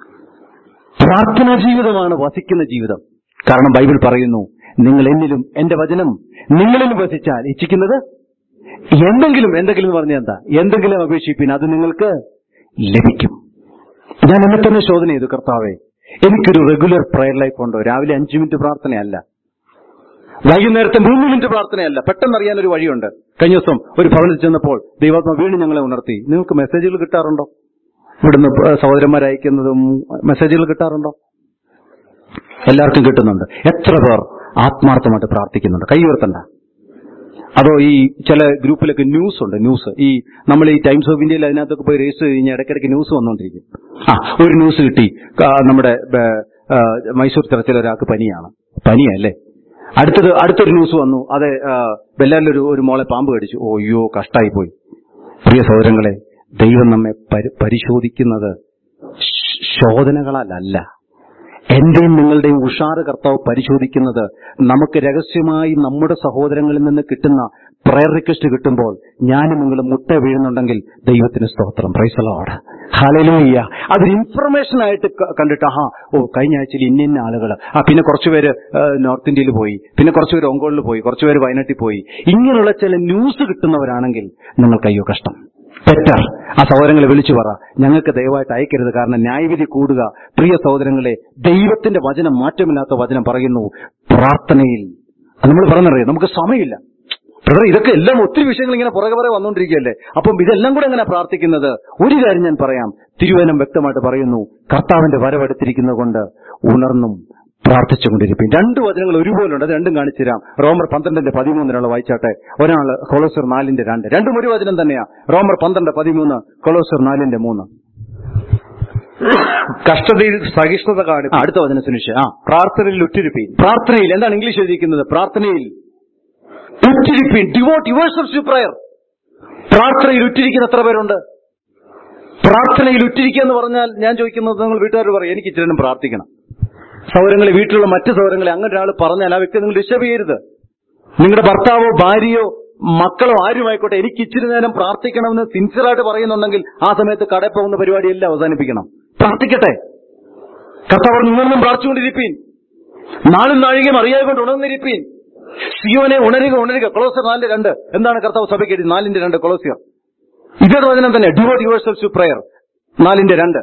പ്രാർത്ഥനാ ജീവിതമാണ് വസിക്കുന്ന ജീവിതം കാരണം ബൈബിൾ പറയുന്നു നിങ്ങൾ എന്നിലും എന്റെ വചനം നിങ്ങളിലും വസിച്ചാൽ ഇച്ഛിക്കുന്നത് എന്തെങ്കിലും എന്തെങ്കിലും എന്ന് പറഞ്ഞാൽ എന്താ എന്തെങ്കിലും അപേക്ഷിപ്പിൻ അത് നിങ്ങൾക്ക് ലഭിക്കും ഞാൻ എന്നെ തന്നെ ശോധന ചെയ്തു കർത്താവെ എനിക്കൊരു റെഗുലർ പ്രയർ ലൈഫ് ഉണ്ടോ രാവിലെ അഞ്ചു മിനിറ്റ് പ്രാർത്ഥനയല്ല വൈകുന്നേരത്തെ മൂന്ന് മിനിറ്റ് പ്രാർത്ഥനയല്ല പെട്ടെന്ന് അറിയാൻ ഒരു വഴിയുണ്ട് കഴിഞ്ഞ ദിവസം ഒരു ഭവനത്തിൽ ചെന്നപ്പോൾ ദൈവാത്മ വീണ്ടും ഞങ്ങളെ ഉണർത്തി നിങ്ങൾക്ക് മെസ്സേജുകൾ കിട്ടാറുണ്ടോ ഇവിടുന്ന് സഹോദരന്മാർ അയക്കുന്നതും മെസ്സേജുകൾ കിട്ടാറുണ്ടോ എല്ലാവർക്കും കിട്ടുന്നുണ്ട് എത്ര പേർ ആത്മാർത്ഥമായിട്ട് പ്രാർത്ഥിക്കുന്നുണ്ട് കൈ ഉയർത്തണ്ട അതോ ഈ ചില ഗ്രൂപ്പിലൊക്കെ ന്യൂസ് ഉണ്ട് ന്യൂസ് ഈ നമ്മൾ ഈ ടൈംസ് ഓഫ് ഇന്ത്യയിൽ അതിനകത്തൊക്കെ പോയി രജിസ്റ്റർ കഴിഞ്ഞാൽ ഇടയ്ക്കിടയ്ക്ക് ന്യൂസ് വന്നുകൊണ്ടിരിക്കും ആ ഒരു ന്യൂസ് കിട്ടി ആ, നമ്മുടെ ബ, ആ, മൈസൂർ ചർച്ചിൽ ഒരാൾക്ക് പനിയാണ് പനിയല്ലേ അടുത്തത് അടുത്തൊരു ന്യൂസ് വന്നു അതെ ബെല്ലാരിലൊരു ഒരു മോളെ പാമ്പ് കടിച്ചു ഓ അയ്യോ കഷ്ടായി പോയി പ്രിയ സഹോദരങ്ങളെ ദൈവം നമ്മെ പരി- പരിശോധിക്കുന്നത് ശ്- ശോധനകളാലല്ല എന്റെയും നിങ്ങളുടെയും ഉഷാറ് കർത്താവ് പരിശോധിക്കുന്നത് നമുക്ക് രഹസ്യമായി നമ്മുടെ സഹോദരങ്ങളിൽ നിന്ന് കിട്ടുന്ന പ്രയർ റിക്വസ്റ്റ് കിട്ടുമ്പോൾ ഞാനും നിങ്ങളും മുട്ട വീഴുന്നുണ്ടെങ്കിൽ ദൈവത്തിന് സ്തോത്രം പ്രൈസലോട് ഹലലൂയ്യ അതൊരു ഇൻഫർമേഷൻ ആയിട്ട് ക- കണ്ടിട്ട് ആഹാ ഓ കഴിഞ്ഞ ആഴ്ചയിൽ ഇന്ന ഇന്ന ആളുകൾ ആ പിന്നെ കുറച്ചുപേര് ഏഹ്, നോർത്ത് ഇന്ത്യയിൽ പോയി പിന്നെ കുറച്ചുപേര് ഒങ്കോളിൽ പോയി കുറച്ചുപേര് വയനാട്ടിൽ പോയി ഇങ്ങനെയുള്ള ചില ന്യൂസ് കിട്ടുന്നവരാണെങ്കിൽ നിങ്ങൾക്ക് അയ്യോ കഷ്ടം ബെറ്റർ ആ സഹോദരങ്ങളെ വിളിച്ചു പറ ഞങ്ങൾക്ക് ദയവായിട്ട് അയക്കരുത് കാരണം ന്യായവിധി കൂടുക പ്രിയ സഹോദരങ്ങളെ ദൈവത്തിന്റെ വചനം മാറ്റമില്ലാത്ത വചനം പറയുന്നു പ്രാർത്ഥനയിൽ നമ്മൾ പറഞ്ഞറിയാം നമുക്ക് സമയമില്ല ബ്രദർ ഇതൊക്കെ എല്ലാം ഒത്തിരി വിഷയങ്ങൾ ഇങ്ങനെ പുറകെ പുറകെ വന്നുകൊണ്ടിരിക്കുകയല്ലേ അപ്പം ഇതെല്ലാം കൂടെ എങ്ങനെ പ്രാർത്ഥിക്കുന്നത് ഒരു കാര്യം ഞാൻ പറയാം തിരുവനം വ്യക്തമായിട്ട് പറയുന്നു കർത്താവിന്റെ വരവെടുത്തിരിക്കുന്നത് കൊണ്ട് ഉണർന്നും പ്രാർത്ഥിച്ചുകൊണ്ടിരിക്കും രണ്ട് വചനങ്ങൾ ഒരുപോലെ ഉണ്ട് അത് രണ്ടും കാണിച്ചു തരാം റോമർ പന്ത്രണ്ടിന്റെ പതിമൂന്നിനുള്ള വായിച്ചാട്ടെ ഒരാള് കൊളോസർ നാലിന്റെ രണ്ട് രണ്ടും ഒരു വചനം തന്നെയാ റോമർ പന്ത്രണ്ട് പതിമൂന്ന് കൊളോസർ നാലിന്റെ മൂന്ന് കഷ്ടതയിൽ സഹിഷ്ണുത ആ, കാണിക്കും അടുത്ത വചനം സുനിഷ് ആ പ്രാർത്ഥനയിൽ ഉറ്റിരിപ്പീൻ പ്രാർത്ഥനയിൽ എന്താണ് ഇംഗ്ലീഷ് എഴുതിയിരിക്കുന്നത് പ്രാർത്ഥനയിൽ ഉറ്റിരിപ്പിൻ ഡിവോട്ട് യുവേഴ്സൽസ് ടു പ്രയർ പ്രാർത്ഥനയിൽ ഉറ്റിരിക്കുന്ന എത്ര പേരുണ്ട് പ്രാർത്ഥനയിൽ ഉറ്റിരിക്കുക എന്ന് പറഞ്ഞാൽ ഞാൻ ചോദിക്കുന്നത് നിങ്ങൾ വീട്ടുകാർ പറയും എനിക്ക് ഇച്ചിരി നേരം പ്രാർത്ഥിക്കണം സൗരങ്ങളെ വീട്ടിലുള്ള മറ്റ് സൗരങ്ങളെ അങ്ങനെ ഒരാൾ പറഞ്ഞാൽ ആ വ്യക്തി നിങ്ങൾ ഡിസ്റ്റർബ് ചെയ്യരുത് നിങ്ങളുടെ ഭർത്താവോ ഭാര്യയോ മക്കളോ ആരുമായിക്കോട്ടെ എനിക്ക് ഇച്ചിരി നേരം പ്രാർത്ഥിക്കണമെന്ന് സിൻസിയറായിട്ട് പറയുന്നുണ്ടെങ്കിൽ ആ സമയത്ത് കടയിൽ പോകുന്ന പരിപാടിയെല്ലാം അവസാനിപ്പിക്കണം പ്രാർത്ഥിക്കട്ടെ കർത്താവ് നിങ്ങളൊന്നും പ്രാർത്ഥിച്ചുകൊണ്ടിരിപ്പീൻ നാളും നാഴികയും അറിയാതെ കൊണ്ട് ഉണർന്നിരിപ്പീൻ സിയോനെ ഉണരുക ഉണരുക കൊളോസിയർ നാലിന്റെ രണ്ട് എന്താണ് കർത്താവ് സഭയ്ക്ക് എഴുതി നാലിന്റെ രണ്ട് കൊളോസിയർ ഇതേ വചനം തന്നെ ഡിവോട്ട് യുവേഴ്സൽ ടു പ്രയർ നാലിന്റെ രണ്ട്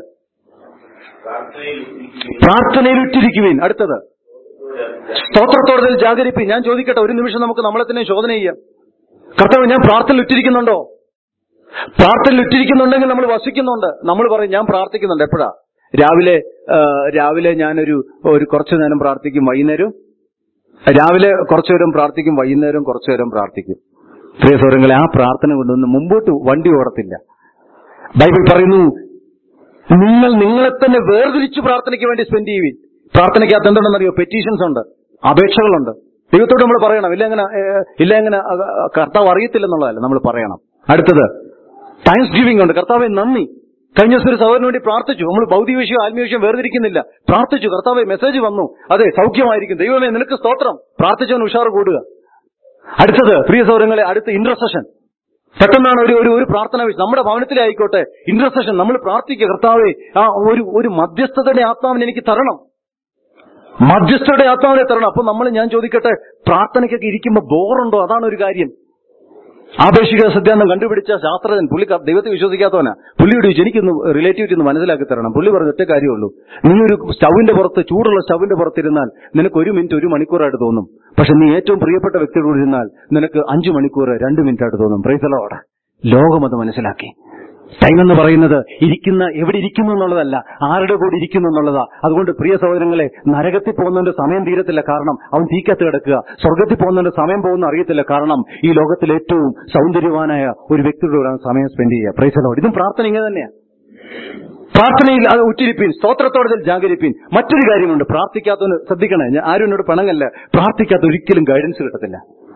പ്രാർത്ഥനയിൽ ഉറ്റിരിക്കുവീൻ അടുത്തത് സ്തോത്രത്തോടെ ജാഗരിപ്പീൻ ഞാൻ ചോദിക്കട്ടെ ഒരു നിമിഷം നമുക്ക് നമ്മളെ തന്നെ ശോധന ചെയ്യാം കർത്താവ് ഞാൻ പ്രാർത്ഥനയിൽ ഉറ്റിരിക്കുന്നുണ്ടോ പ്രാർത്ഥനയിൽ ഉറ്റിരിക്കുന്നുണ്ടെങ്കിൽ നമ്മൾ വസിക്കുന്നുണ്ട് നമ്മൾ പറയും ഞാൻ പ്രാർത്ഥിക്കുന്നുണ്ട് എപ്പോഴാ രാവിലെ ആ, രാവിലെ ഞാനൊരു ഒരു കുറച്ചു നേരം പ്രാർത്ഥിക്കും വൈകുന്നേരം രാവിലെ കുറച്ചു നേരം പ്രാർത്ഥിക്കും വൈകുന്നേരം കുറച്ചു നേരം പ്രാർത്ഥിക്കും പ്രിയ സൗരങ്ങളെ ആ പ്രാർത്ഥന കൊണ്ടൊന്നും മുമ്പോട്ട് വണ്ടി ഓടത്തില്ല ബൈബിൾ പറയുന്നു നിങ്ങൾ നിങ്ങളെ തന്നെ വേർതിരിച്ച് പ്രാർത്ഥനയ്ക്ക് വേണ്ടി സ്പെൻഡ് ചെയ്യുവിൻ പ്രാർത്ഥനയ്ക്കകത്ത് എന്തുണ്ടെന്നറിയോ പെറ്റീഷൻസ് ഉണ്ട് അപേക്ഷകളുണ്ട് ദൈവത്തോട് നമ്മൾ പറയണം ഇല്ല എങ്ങനെ ഏഹ്, ഇല്ല എങ്ങനെ അഹ്, അഹ്, കർത്താവ് അറിയത്തില്ലെന്നുള്ളതല്ല നമ്മൾ പറയണം അടുത്തത് താങ്ക്സ് ഗിവിംഗ് ഉണ്ട് കർത്താവെ നന്ദി കഴിഞ്ഞ ദിവസം ഒരു സഹോദരന് വേണ്ടി പ്രാർത്ഥിച്ചു നമ്മൾ ഭൗതിക വിഷയം ആത്മീയ വിഷയം വേർതിരിക്കുന്നില്ല പ്രാർത്ഥിച്ചു കർത്താവെ മെസ്സേജ് വന്നു അതെ സൗഖ്യമായിരിക്കും ദൈവമേ നിനക്ക് സ്തോത്രം പ്രാർത്ഥിച്ചവൻ ഉഷാർ കൂടുക അടുത്തത് പ്രിയ സൗരങ്ങളെ അടുത്ത ഇന്റർസെഷൻ പെട്ടെന്നാണ് ഒരു ഒരു ഒരു പ്രാർത്ഥന വിഷയം നമ്മുടെ ഭവനത്തിലായിക്കോട്ടെ ഇന്റർസെഷൻ നമ്മൾ പ്രാർത്ഥിക്കുക കർത്താവെ ആ ഒരു ഒരു മധ്യസ്ഥതയുടെ ആത്മാവിനെ എനിക്ക് തരണം മധ്യസ്ഥയുടെ ആത്മാവിനെ തരണം അപ്പൊ നമ്മൾ ഞാൻ ചോദിക്കട്ടെ പ്രാർത്ഥനയ്ക്കൊക്കെ ഇരിക്കുമ്പോൾ ബോറുണ്ടോ അതാണ് ഒരു കാര്യം ആപേക്ഷിക സിദ്ധാന്തം കണ്ടുപിടിച്ച ശാസ്ത്രജ്ഞൻ പുള്ളി ക- ദൈവത്തെ വിശ്വസിക്കാത്തവനാ പുള്ളിയോട് ചോദിച്ചു എനിക്കൊന്ന് റിലേറ്റിവിറ്റി ഒന്ന് മനസ്സിലാക്കി തരണം പുള്ളി പറഞ്ഞ ഒറ്റ കാര്യമുള്ളൂ നീ ഒരു സ്റ്റൗവിന്റെ പുറത്ത് ചൂടുള്ള സ്റ്റൗവിന്റെ പുറത്തിരുന്നാൽ നിനക്ക് ഒരു മിനിറ്റ് ഒരു മണിക്കൂറായിട്ട് തോന്നും പക്ഷെ നീ ഏറ്റവും പ്രിയപ്പെട്ട വ്യക്തിയോട് ഇരുന്നാൽ നിനക്ക് അഞ്ചു മണിക്കൂർ രണ്ട് മിനിറ്റ് ആയിട്ട് തോന്നും പ്രൈസലോടെ ലോകം അത് മനസ്സിലാക്കി ടൈം എന്ന് പറയുന്നത് ഇരിക്കുന്ന എവിടെ ഇരിക്കുന്നു എന്നുള്ളതല്ല ആരുടെ കൂടെ ഇരിക്കുന്നു എന്നുള്ളതാ അതുകൊണ്ട് പ്രിയ സഹോദരങ്ങളെ നരകത്തിൽ പോകുന്നതിന്റെ സമയം തീരത്തില്ല കാരണം അവൻ തീക്കത്ത് കിടക്കുക സ്വർഗത്തിൽ പോകുന്നതിന്റെ സമയം പോകുന്ന അറിയത്തില്ല കാരണം ഈ ലോകത്തിലെ ഏറ്റവും സൗന്ദര്യവാനായ ഒരു വ്യക്തിയുടെ കൂടെ സമയം സ്പെൻഡ് ചെയ്യുക പ്രൈസലോട് ഇതും പ്രാർത്ഥന ഇങ്ങനെ തന്നെയാ പ്രാർത്ഥനയിൽ അത് ഉറ്റിരിപ്പീൻ സ്തോത്രത്തോടെ ജാഗരിപ്പീൻ മറ്റൊരു കാര്യമുണ്ട് പ്രാർത്ഥിക്കാത്തവന് ശ്രദ്ധിക്കണേ ഞാൻ ആരും എന്നോട് പണങ്ങല്ല പ്രാർത്ഥിക്കാത്ത ഒരിക്കലും ഗൈഡൻസ് കിട്ടത്തില്ല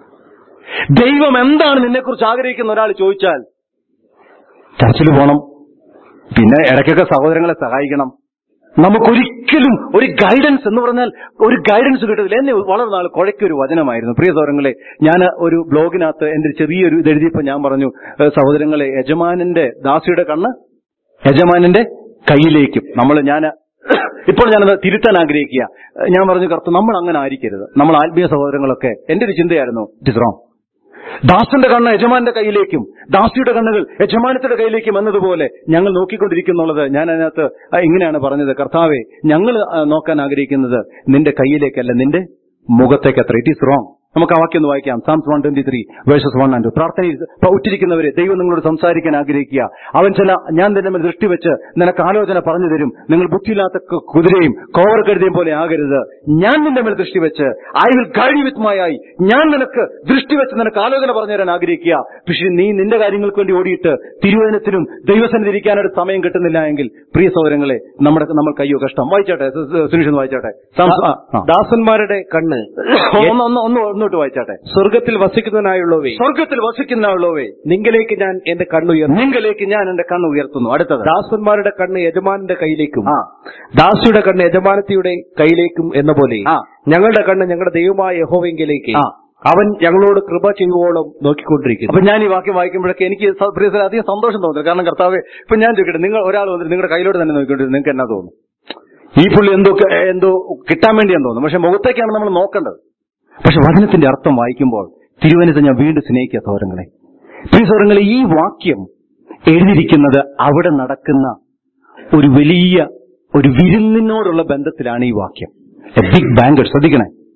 ദൈവം എന്താണ് നിന്നെക്കുറിച്ച് ആഗ്രഹിക്കുന്ന ഒരാൾ ചോദിച്ചാൽ ചർച്ചിൽ പോകണം പിന്നെ ഇടയ്ക്കൊക്കെ സഹോദരങ്ങളെ സഹായിക്കണം നമുക്കൊരിക്കലും ഒരു ഗൈഡൻസ് എന്ന് പറഞ്ഞാൽ ഒരു ഗൈഡൻസ് കിട്ടത്തില്ല എന്നെ വളരെ നാൾ കുഴക്കൊരു വചനമായിരുന്നു പ്രിയ സഹോദരങ്ങളെ ഞാൻ ഒരു ബ്ലോഗിനകത്ത് എന്റെ ഒരു ചെറിയൊരു ഇത് എഴുതിയപ്പോൾ ഞാൻ പറഞ്ഞു "ഏഹ് സഹോദരങ്ങളെ യജമാനന്റെ ദാസിയുടെ കണ്ണ് യജമാനന്റെ കയ്യിലേക്കും നമ്മൾ ഞാൻ ഇപ്പോൾ ഞാനത് തിരുത്താൻ ആഗ്രഹിക്കുക ഞാൻ പറഞ്ഞു കർത്ത നമ്മൾ അങ്ങനെ ആയിരിക്കരുത് നമ്മൾ ആത്മീയ സഹോദരങ്ങളൊക്കെ എന്റെ ഒരു ചിന്തയായിരുന്നു ഇറ്റ് ഇസ് റോങ് ദാസന്റെ കണ്ണ് യജമാന്റെ കയ്യിലേക്കും ദാസിയുടെ കണ്ണുകൾ യജമാനത്തിന്റെ കയ്യിലേക്കും എന്നതുപോലെ ഞങ്ങൾ നോക്കിക്കൊണ്ടിരിക്കുന്നുള്ളത് ഞാൻ അതിനകത്ത് ആ, ഇങ്ങനെയാണ് പറഞ്ഞത് കർത്താവെ ഞങ്ങൾ ആ, നോക്കാൻ ആഗ്രഹിക്കുന്നത് നിന്റെ കയ്യിലേക്കല്ല നിന്റെ മുഖത്തേക്ക് അത്ര ഇറ്റ് ഈസ് റോങ് നമുക്ക് ആ വാക്യം ഒന്ന് വായിക്കാം Psalms one twenty three verses one and പ്രാർത്ഥനയിൽ ഇപ്പൊ ഉറ്റിരിക്കുന്നവരെ ദൈവം നിങ്ങളോട് സംസാരിക്കാൻ ആഗ്രഹിക്കുക അവൻ ചില ഞാൻ തന്നെ മേൽ ദൃഷ്ടി വെച്ച് നിനക്ക് ആലോചന പറഞ്ഞു തരും നിങ്ങൾ ബുദ്ധിയില്ലാത്ത കു- കുതിരയും കോവർ കരുതിയും പോലെ ആകരുത് ഞാൻ നിന്റെ മേൽ ദൃഷ്ടി വെച്ച് I will guide with my eye ഞാൻ നിനക്ക് ദൃഷ്ടി വെച്ച് നിനക്ക് ആലോചന പറഞ്ഞു തരാൻ ആഗ്രഹിക്കുക പക്ഷെ നീ നിന്റെ കാര്യങ്ങൾക്ക് വേണ്ടി ഓടിയിട്ട് തിരുവചനത്തിനും ദൈവസന്നിധി ഇരിക്കാനായിട്ട് സമയം കിട്ടുന്നില്ല എങ്കിൽ പ്രിയ സൗരങ്ങളെ നമ്മുടെ നമ്മൾ കയ്യോ കഷ്ടം വായിച്ചാട്ടെ സു- സു- സുനീഷ് ഒന്ന് വായിച്ചാട്ടെ സാംസ്- ആ, ആ. ദാസന്മാരുടെ കണ്ണ് ഒന്ന് ഒന്ന് ഒന്ന് ഒന്നോട്ട് വായിച്ചാട്ടെ സ്വർഗത്തിൽ വസിക്കുന്നതിനായുള്ളവേ സ്വർഗത്തിൽ വസിക്കുന്നുള്ളവേ നിങ്കലേക്ക് ഞാൻ എന്റെ കണ്ണുയർന്നു നിങ്ങളിലേക്ക് ഞാൻ എന്റെ കണ്ണ് ഉയർത്തുന്നു അടുത്തത് ദാസന്മാരുടെ കണ്ണ് യജമാനന്റെ കയ്യിലേക്കും ആ ദാസിയുടെ കണ്ണ് യജമാനത്തിയുടെ കയ്യിലേക്കും എന്ന പോലെ ആ. ഞങ്ങളുടെ കണ്ണ് ഞങ്ങളുടെ ദൈവമായ യഹോവെങ്കിലേക്ക് ആ. അവൻ ഞങ്ങളോട് കൃപ ചെയ്യുവോളം നോക്കിക്കൊണ്ടിരിക്കുന്നു അപ്പൊ ഞാൻ ഈ വാക്യം വായിക്കുമ്പോഴൊക്കെ എനിക്ക് സ- പ്രിയ സഹോദരരെ, അധികം സന്തോഷം തോന്നുന്നു കാരണം കർത്താവ് ഇപ്പൊ ഞാൻ ചോദിക്കട്ടെ നിങ്ങൾ ഒരാൾ വന്നിട്ട് നിങ്ങളുടെ കയ്യിലോട്ട് തന്നെ നോക്കിക്കൊണ്ടിരുന്നത് നിങ്ങൾക്ക് എന്നാ തോന്നും ഈ പുള്ളി എന്തോ ക- എന്തോ കിട്ടാൻ വേണ്ടിയാന്ന് തോന്നുന്നു പക്ഷെ മുഖത്തേക്കാണ് നമ്മൾ നോക്കേണ്ടത് പക്ഷെ വചനത്തിന്റെ അർത്ഥം വായിക്കുമ്പോൾ തിരുവനന്തപുരത്തെ ഞാൻ വീണ്ടും സ്നേഹിക്കുക സൗരങ്ങളെ പ്രിയ സൗരങ്ങളെ ഈ വാക്യം എഴുതിയിരിക്കുന്നത് അവിടെ നടക്കുന്ന ഒരു വലിയ ഒരു വിരുന്നിനോടുള്ള ബന്ധത്തിലാണ് ഈ വാക്യം ബിഗ് ബാങ്കർ ശ്രദ്ധിക്കണേ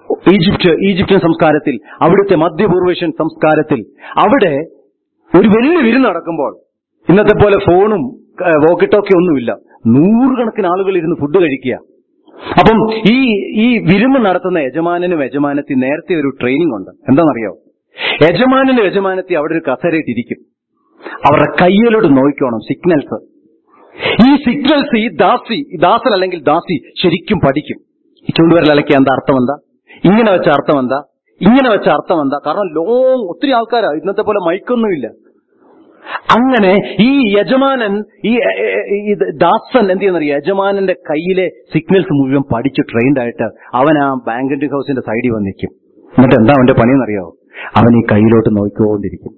ഈജിപ്റ്റ് ഈജിപ്ഷ്യൻ സംസ്കാരത്തിൽ അവിടുത്തെ മധ്യപൂർവേഷ്യൻ സംസ്കാരത്തിൽ അവിടെ ഒരു വലിയ വിരുന്ന് നടക്കുമ്പോൾ ഇന്നത്തെ പോലെ ഫോണും വോക്കിട്ടോക്കെ ഒന്നുമില്ല നൂറുകണക്കിന് ആളുകൾ ഇരുന്ന് ഫുഡ് കഴിക്കുക അപ്പം ഈ ഈ വിരുന്ന് നടത്തുന്ന യജമാനനും യജമാനത്തി നേരത്തെ ഒരു ട്രെയിനിങ് ഉണ്ട് എന്താണെന്നറിയോ യജമാനനും യജമാനത്തി അവിടെ ഒരു കസരയിട്ട് ഇരിക്കും അവരുടെ കയ്യിലോട്ട് നോക്കിക്കോണം സിഗ്നൽസ് ഈ സിഗ്നൽസ് ഈ ദാസി ഈ ദാസൻ അല്ലെങ്കിൽ ദാസി ശരിക്കും പഠിക്കും ഈ ചൂണ്ടുവരലൊക്കെ എന്താ അർത്ഥം എന്താ ഇങ്ങനെ വെച്ച അർത്ഥം എന്താ ഇങ്ങനെ വെച്ച അർത്ഥം എന്താ കാരണം ലോങ് ഒത്തിരി ആൾക്കാരാ ഇന്നത്തെ പോലെ മൈക്കൊന്നുമില്ല അങ്ങനെ ഈ യജമാനൻ ഈ എ, എ, ഈ ദാസൻ എന്ത് ചെയ്യുന്നറിയോ യജമാനന്റെ കയ്യിലെ സിഗ്നൽസ് മുഴുവൻ പഠിച്ച് ട്രെയിൻഡ് ആയിട്ട് അവൻ ആ ബാങ്കറ്റ് ഹൗസിന്റെ സൈഡിൽ വന്ന് നിൽക്കും എന്നിട്ട് എന്താ അവന്റെ പണിയെന്നറിയോ അവൻ ഈ കയ്യിലോട്ട് നോക്കിക്കൊണ്ടിരിക്കും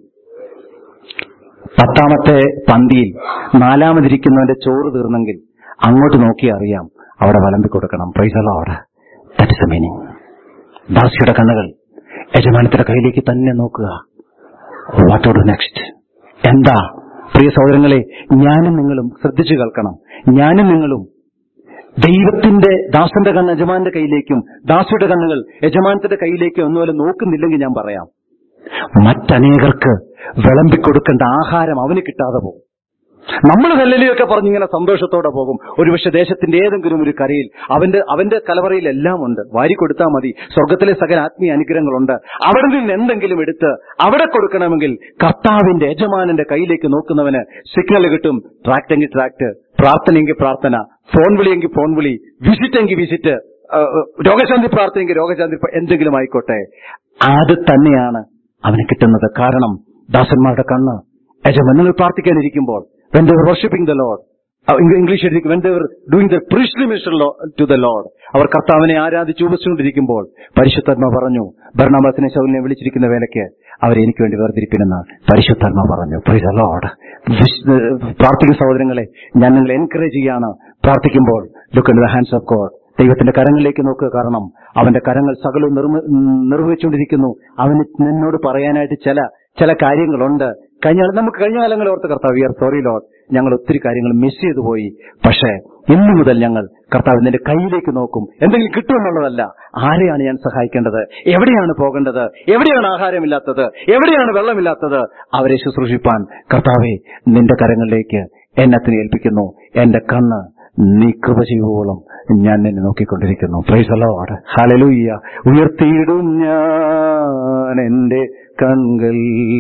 പത്താമത്തെ പന്തിയിൽ നാലാമതിരിക്കുന്നവന്റെ ചോറ് തീർന്നെങ്കിൽ അങ്ങോട്ട് നോക്കി അറിയാം അവിടെ വിളമ്പി കൊടുക്കണം പ്രൈസല്ല അവിടെ ദാറ്റ് ഇസ് മീനിങ് ദാസിയുടെ കണ്ണുകൾ യജമാനത്തിന്റെ കയ്യിലേക്ക് തന്നെ നോക്കുക വാട്ട് ഓട് നെക്സ്റ്റ് എന്താ പ്രിയ സഹോദരങ്ങളെ ഞാനും നിങ്ങളും ശ്രദ്ധിച്ചു കേൾക്കണം ഞാനും നിങ്ങളും ദൈവത്തിന്റെ ദാസന്റെ കണ്ണ് യജമാന്റെ കയ്യിലേക്കും ദാസിയുടെ കണ്ണുകൾ യജമാനത്തിന്റെ കയ്യിലേക്കും ഒന്നുപോലെ നോക്കുന്നില്ലെങ്കിൽ ഞാൻ പറയാം മറ്റനേകർക്ക് വിളമ്പിക്കൊടുക്കേണ്ട ആഹാരം അവന് കിട്ടാതെ പോകും നമ്മൾ ഹല്ലലിയൊക്കെ പറഞ്ഞിങ്ങനെ സന്തോഷത്തോടെ പോകും ഒരുപക്ഷെ ദേശത്തിന്റെ ഏതെങ്കിലും ഒരു കരയിൽ അവന്റെ അവന്റെ കലവറയിൽ എല്ലാം ഉണ്ട് വാരി കൊടുത്താൽ മതി സ്വർഗത്തിലെ സകല ആത്മീയ അനുഗ്രഹങ്ങളുണ്ട് അവിടെ നിന്ന് എന്തെങ്കിലും എടുത്ത് അവിടെ കൊടുക്കണമെങ്കിൽ കർത്താവിന്റെ യജമാനന്റെ കയ്യിലേക്ക് നോക്കുന്നവന് സിഗ്നൽ കിട്ടും ട്രാക്ട് എങ്കിൽ ട്രാക്ട് പ്രാർത്ഥനയെങ്കിൽ പ്രാർത്ഥന ഫോൺ വിളിയെങ്കിൽ ഫോൺ വിളി വിസിറ്റ് എങ്കിൽ വിസിറ്റ് രോഗശാന്തി പ്രാർത്ഥനയെങ്കിൽ രോഗശാന്തി പ്ര- എന്തെങ്കിലും ആയിക്കോട്ടെ അത് തന്നെയാണ് അവന് കിട്ടുന്നത് കാരണം ദാസന്മാരുടെ കണ്ണ് യജമാൻ നിങ്ങൾ പ്രാർത്ഥിക്കാനിരിക്കുമ്പോൾ when they're worshipping the Lord English എഴുതി when they're doing the priestly mission to the Lord അവർ കർത്താവിനെ ആരാധിച്ച് ഉപസിച്ചുകൊണ്ടിരിക്കുമ്പോൾ പരിശുദ്ധാത്മ പറഞ്ഞു ഭരണാമത്തിനെ ശൗലിനെ വിളിച്ചിരിക്കുന്ന വേലയ്ക്ക് അവരെ എനിക്ക് വേണ്ടി വേർതിരിപ്പിനെന്ന് പരിശുദ്ധാത്മ പറഞ്ഞു പ്രൈസ് ദ ലോഡ് പ്രാർത്ഥിക്കുന്ന സഹോദരങ്ങളെ ഞാൻ നിങ്ങളെ എൻകറേജ് ചെയ്യാണ് പ്രാർത്ഥിക്കുമ്പോൾ look in the hands of God ദൈവത്തിന്റെ കരങ്ങളിലേക്ക് നോക്കുക കാരണം അവന്റെ കരങ്ങൾ സകലവും നിർമ്മ- നിർവഹിച്ചുകൊണ്ടിരിക്കുന്നു അവന് നിന്നോട് പറയാനായിട്ട് ചില ചില കാര്യങ്ങളുണ്ട് കഴിഞ്ഞ നമുക്ക് കഴിഞ്ഞ കാലങ്ങളിൽ ഓർത്ത് കർത്താവ് വി ആർ സോറി ലോഡ് ഞങ്ങൾ ഒത്തിരി കാര്യങ്ങൾ മിസ് ചെയ്തു പോയി പക്ഷേ ഇന്നു മുതൽ ഞങ്ങൾ കർത്താവ് നിന്റെ കയ്യിലേക്ക് നോക്കും എന്തെങ്കിലും കിട്ടുമെന്നുള്ളതല്ല ആരെയാണ് ഞാൻ സഹായിക്കേണ്ടത് എവിടെയാണ് പോകേണ്ടത് എവിടെയാണ് ആഹാരമില്ലാത്തത് എവിടെയാണ് വെള്ളമില്ലാത്തത് അവരെ ശുശ്രൂഷിപ്പാൻ കർത്താവെ നിന്റെ കരങ്ങളിലേക്ക് എന്നത്തിന് ഏൽപ്പിക്കുന്നു എന്റെ കണ്ണ് നീ കൃപ ചെയ്യുവോളം ഞാൻ നിന്നെ നോക്കിക്കൊണ്ടിരിക്കുന്നു പ്രൈസ് അലോഡ് ഹലലൂയ്യ ഉയർത്തിയിടും ഞാൻ എന്റെ കൺകൾ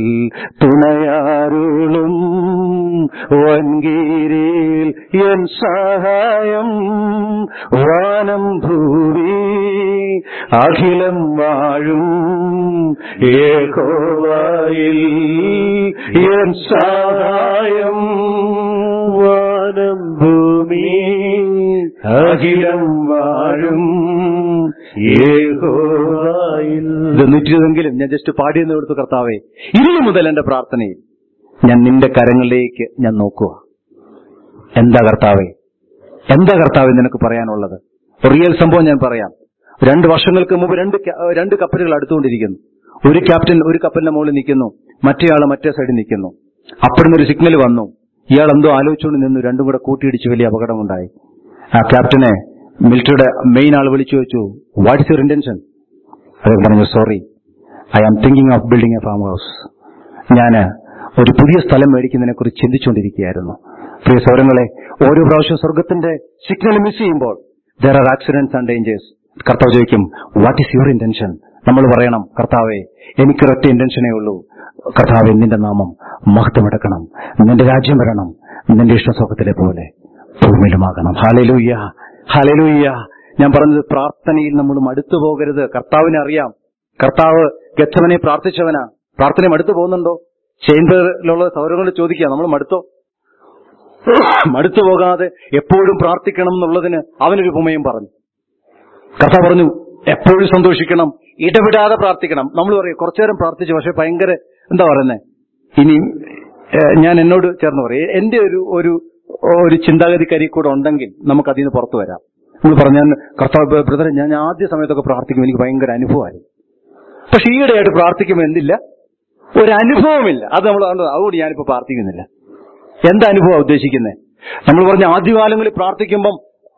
തുണയാരുളും വൻകീരിൽ എൻ സഹായം വാനം ഭൂവി അഖിലം വാഴും ഏകോവായിൽ എൻ സഹായം വാനം ഭൂമി അഖിലം വാഴും ഏകോവായിൽ ഇത് നൂറ്റിരുപതെങ്കിലും ഞാൻ ജസ്റ്റ് പാടിയെന്ന് കൊടുത്തു കർത്താവേ ഇനി മുതൽ എന്റെ പ്രാർത്ഥനയിൽ ഞാൻ നിന്റെ കരങ്ങളിലേക്ക് ഞാൻ നോക്കുക എന്താ കർത്താവേ എന്താ കർത്താവേ നിനക്ക് പറയാനുള്ളത് റിയൽ സംഭവം ഞാൻ പറയാം രണ്ട് വർഷങ്ങൾക്ക് മുമ്പ് രണ്ട് ക്യാ- രണ്ട് കപ്പലുകൾ അടുത്തുകൊണ്ടിരിക്കുന്നു ഒരു ക്യാപ്റ്റൻ ഒരു കപ്പലിന്റെ മുകളിൽ നിൽക്കുന്നു മറ്റേയാൾ മറ്റേ സൈഡിൽ നിൽക്കുന്നു അപ്പോഴും ഒരു സിഗ്നൽ വന്നു ഇയാൾ എന്തോ ആലോചിച്ചുകൊണ്ട് നിന്നു രണ്ടും കൂടെ കൂട്ടിയിടിച്ച് വലിയ അപകടമുണ്ടായി ആ ക്യാപ്റ്റനെ മിലിറ്ററിയുടെ മെയിൻ ആൾ വിളിച്ചു ചോദിച്ചു വാട്ട് ഇസ് യുവർ ഇന്റൻഷൻ അദ്ദേഹം പറഞ്ഞു sorry I am thinking of building a farm house ഞാൻ ഒരു പുതിയ സ്ഥലം മേടിക്കുന്നതിനെ കുറിച്ച് ചിന്തിച്ചുകൊണ്ടിരിക്കുകയായിരുന്നു പ്രിയ സൗരങ്ങളെ ഓരോ പ്രാവശ്യം സ്വർഗത്തിന്റെ സിഗ്നൽ മിസ് ചെയ്യുമ്പോൾ there are accidents and dangers കർത്താവ് ചോദിക്കും വാട്ട് ഈസ് യുവർ ഇന്റൻഷൻ നമ്മൾ പറയണം കർത്താവെ എനിക്കൊരൊറ്റ ഇന്റൻഷനേ ഉള്ളൂ കർത്താവെ നിന്റെ നാമം മഹത്വമെടുക്കണം നിന്റെ രാജ്യം വരണം നിന്റെ ഇഷ്ടസ്വഖത്തിലെ പോലെ ഭൂമിയിലുമാകണം ഹാലലൂയ്യ ഹാലലൂയ്യ ഞാൻ പറഞ്ഞത് പ്രാർത്ഥനയിൽ നമ്മൾ മടുത്തു പോകരുത് കർത്താവിനെ അറിയാം കർത്താവ് ഗച്ചവനെ പ്രാർത്ഥിച്ചവനാ പ്രാർത്ഥന മടുത്തു പോകുന്നുണ്ടോ ചേംബറിലുള്ള സൗരങ്ങളോട് ചോദിക്കുക നമ്മൾ മടുത്തോ മടുത്തു പോകാതെ എപ്പോഴും പ്രാർത്ഥിക്കണം എന്നുള്ളതിന് അവനൊരു ഉപമയും പറഞ്ഞു കർത്താവ് പറഞ്ഞു എപ്പോഴും സന്തോഷിക്കണം ഇടവിടാതെ പ്രാർത്ഥിക്കണം നമ്മൾ പറയും കുറച്ചു നേരം പ്രാർത്ഥിച്ചു പക്ഷെ ഭയങ്കര എന്താ പറയുന്നത് ഇനി ഏഹ്, ഞാൻ എന്നോട് ചേർന്ന് പറയും എന്റെ ഒരു ഒരു ഒരു ചിന്താഗതിക്കാരി കൂടെ ഉണ്ടെങ്കിൽ നമുക്ക് അതിൽ നിന്ന് പുറത്തു വരാം നമ്മൾ പറഞ്ഞാൽ കർത്താവ് ബ്രദറെ ഞാൻ ആദ്യ സമയത്തൊക്കെ പ്രാർത്ഥിക്കും എനിക്ക് ഭയങ്കര അനുഭവമായിരുന്നു പക്ഷെ ഈയിടെയായിട്ട് പ്രാർത്ഥിക്കുമ്പോൾ എന്തില്ല ഒരു അനുഭവമില്ല അത് നമ്മൾ കണ്ടു അതുകൊണ്ട് ഞാനിപ്പോ പ്രാർത്ഥിക്കുന്നില്ല എന്താ അനുഭവം ഉദ്ദേശിക്കുന്നത് നമ്മൾ പറഞ്ഞ ആദ്യകാലങ്ങളിൽ പ്രാർത്ഥിക്കുമ്പം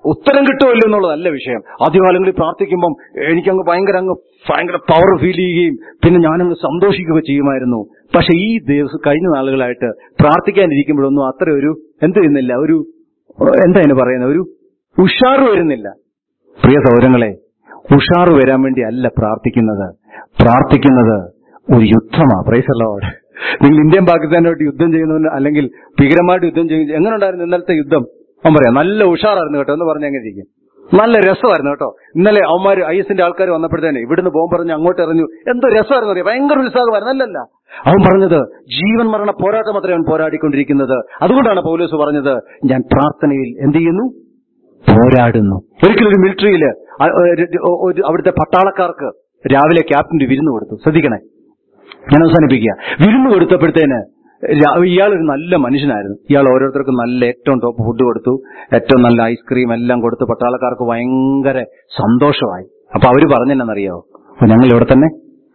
ഉത്തരം കിട്ടുമല്ലോ എന്നുള്ളതല്ല വിഷയം ആദ്യകാലങ്ങളിൽ പ്രാർത്ഥിക്കുമ്പം എനിക്കങ്ങ് ഭയങ്കര അങ്ങ് ഭയങ്കര പവർ ഫീൽ ചെയ്യുകയും പിന്നെ ഞാനങ്ങ് സന്തോഷിക്കുകയൊക്കെ ചെയ്യുമായിരുന്നു പക്ഷെ ഈ ദിവസം കഴിഞ്ഞ നാളുകളായിട്ട് പ്രാർത്ഥിക്കാനിരിക്കുമ്പോഴൊന്നും അത്ര ഒരു എന്ത് ചെയ്യുന്നില്ല ഒരു എന്താ അതിന് പറയുന്നത് ഒരു ഉഷാറ് വരുന്നില്ല പ്രിയ സൗരങ്ങളെ ഉഷാറ് വരാൻ വേണ്ടി അല്ല പ്രാർത്ഥിക്കുന്നത് പ്രാർത്ഥിക്കുന്നത് ഒരു യുദ്ധമാ പ്രൈസ് ലോഡ് നിങ്ങൾ ഇന്ത്യൻ പാകിസ്ഥാനുമായിട്ട് യുദ്ധം ചെയ്യുന്നവന് അല്ലെങ്കിൽ ഭീകരമായിട്ട് യുദ്ധം ചെയ്യുന്ന എങ്ങനെ ഉണ്ടായിരുന്നു ഇന്നലത്തെ യുദ്ധം അവൻ പറയാം നല്ല ഉഷാറായിരുന്നു കേട്ടോ എന്ന് പറഞ്ഞ എങ്ങനെ ഇരിക്കും നല്ല രസമായിരുന്നു കേട്ടോ ഇന്നലെ അവന്മാർ ഐ എസിന്റെ ആൾക്കാർ വന്നപ്പോഴത്തേനെ ഇവിടുന്ന് ബോംബ് പറഞ്ഞ് അങ്ങോട്ട് എറിഞ്ഞു എന്തോ രസമായിരുന്നു അറിയാം ഭയങ്കര ഉത്സാഹമായിരുന്നു അല്ലല്ല അവൻ പറഞ്ഞത് ജീവൻ മരണ പോരാട്ടം അത്രേ അവൻ പോരാടിക്കൊണ്ടിരിക്കുന്നത് അതുകൊണ്ടാണ് പൗലോസ് പറഞ്ഞത് ഞാൻ പ്രാർത്ഥനയിൽ എന്ത് ചെയ്യുന്നു പോരാടുന്നു ഒരിക്കലും ഒരു മിലിറ്ററിയില് അവിടുത്തെ പട്ടാളക്കാർക്ക് രാവിലെ ക്യാപ്റ്റന് വിരുന്ന് കൊടുത്തു ശ്രദ്ധിക്കണേ ഞാൻ അവസാനിപ്പിക്കുക വിരുന്ന് കൊടുത്തപ്പോഴത്തേന് രാ- ഇയാളൊരു നല്ല മനുഷ്യനായിരുന്നു ഇയാൾ ഓരോരുത്തർക്കും നല്ല ഏറ്റവും ടോപ്പ് ഫുഡ് കൊടുത്തു ഏറ്റവും നല്ല ഐസ്ക്രീം എല്ലാം കൊടുത്ത് പട്ടാളക്കാർക്ക് ഭയങ്കര സന്തോഷമായി അപ്പൊ അവര് പറഞ്ഞെന്നറിയാവോ ഞങ്ങൾ ഇവിടെ തന്നെ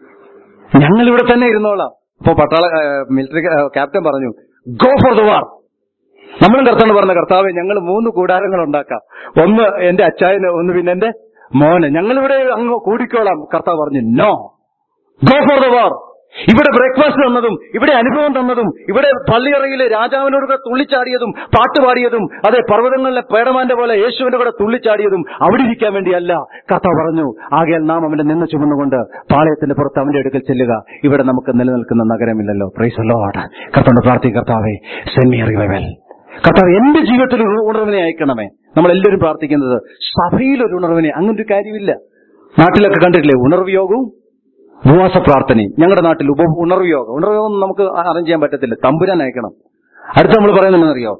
ഞങ്ങൾ ഇവിടെ തന്നെ ഇരുന്നോളാം അപ്പൊ പട്ടാള മിലിറ്ററി ക്യാപ്റ്റൻ പറഞ്ഞു ഗോ ഫോർ ദ വാർ നമ്മളും കർത്താവ് പറഞ്ഞ കർത്താവ് ഞങ്ങൾ മൂന്ന് കൂടാരങ്ങൾ ഉണ്ടാക്കാം ഒന്ന് എന്റെ അച്ചായന് ഒന്ന് പിന്നെ എന്റെ മോന് ഞങ്ങളിവിടെ അങ്ങ് കൂടിക്കോളാം കർത്താവ് പറഞ്ഞു no go for the war ഇവിടെ ബ്രേക്ക്ഫാസ്റ്റ് തന്നതും ഇവിടെ അനുഭവം തന്നതും ഇവിടെ പള്ളിയറയിലെ രാജാവിനോട് കൂടെ തുള്ളിച്ചാടിയതും പാട്ടുപാടിയതും അതെ പർവ്വതങ്ങളിലെ പേടമാന്റെ പോലെ യേശുവിന്റെ കൂടെ തുള്ളിച്ചാടിയതും അവിടെ ഇരിക്കാൻ വേണ്ടിയല്ല കർത്താവ് പറഞ്ഞു ആകയാൽ നാം അവന്റെ നിന്ന് ചുമന്നുകൊണ്ട് പാളയത്തിന്റെ പുറത്ത് അവന്റെ അടുക്കൽ ചെല്ലുക ഇവിടെ നമുക്ക് നിലനിൽക്കുന്ന നഗരമില്ലല്ലോ പ്രൈസ് ലോഡ് കർത്താവിന്റെ പ്രാർത്ഥി കർത്താവേ സെമി റിവൈവൽ കർത്താവ് എന്റെ ജീവിതത്തിൽ ഒരു ഉണർവിനെ അയക്കണമേ നമ്മൾ എല്ലാവരും പ്രാർത്ഥിക്കുന്നത് സഭയിൽ ഒരു ഉണർവിനെ അങ്ങനെ ഒരു കാര്യമില്ല നാട്ടിലൊക്കെ കണ്ടിട്ടില്ലേ ഉണർവ് യോഗവും ഉപവാസ പ്രാർത്ഥനയും ഞങ്ങളുടെ നാട്ടിൽ ഉപ ഉണർവ് യോഗം ഉണർവ് യോഗം നമുക്ക് അറേഞ്ച് ചെയ്യാൻ പറ്റത്തില്ല തമ്പുരാൻ അയക്കണം അടുത്ത നമ്മൾ പറയുന്നതെന്നറിയോ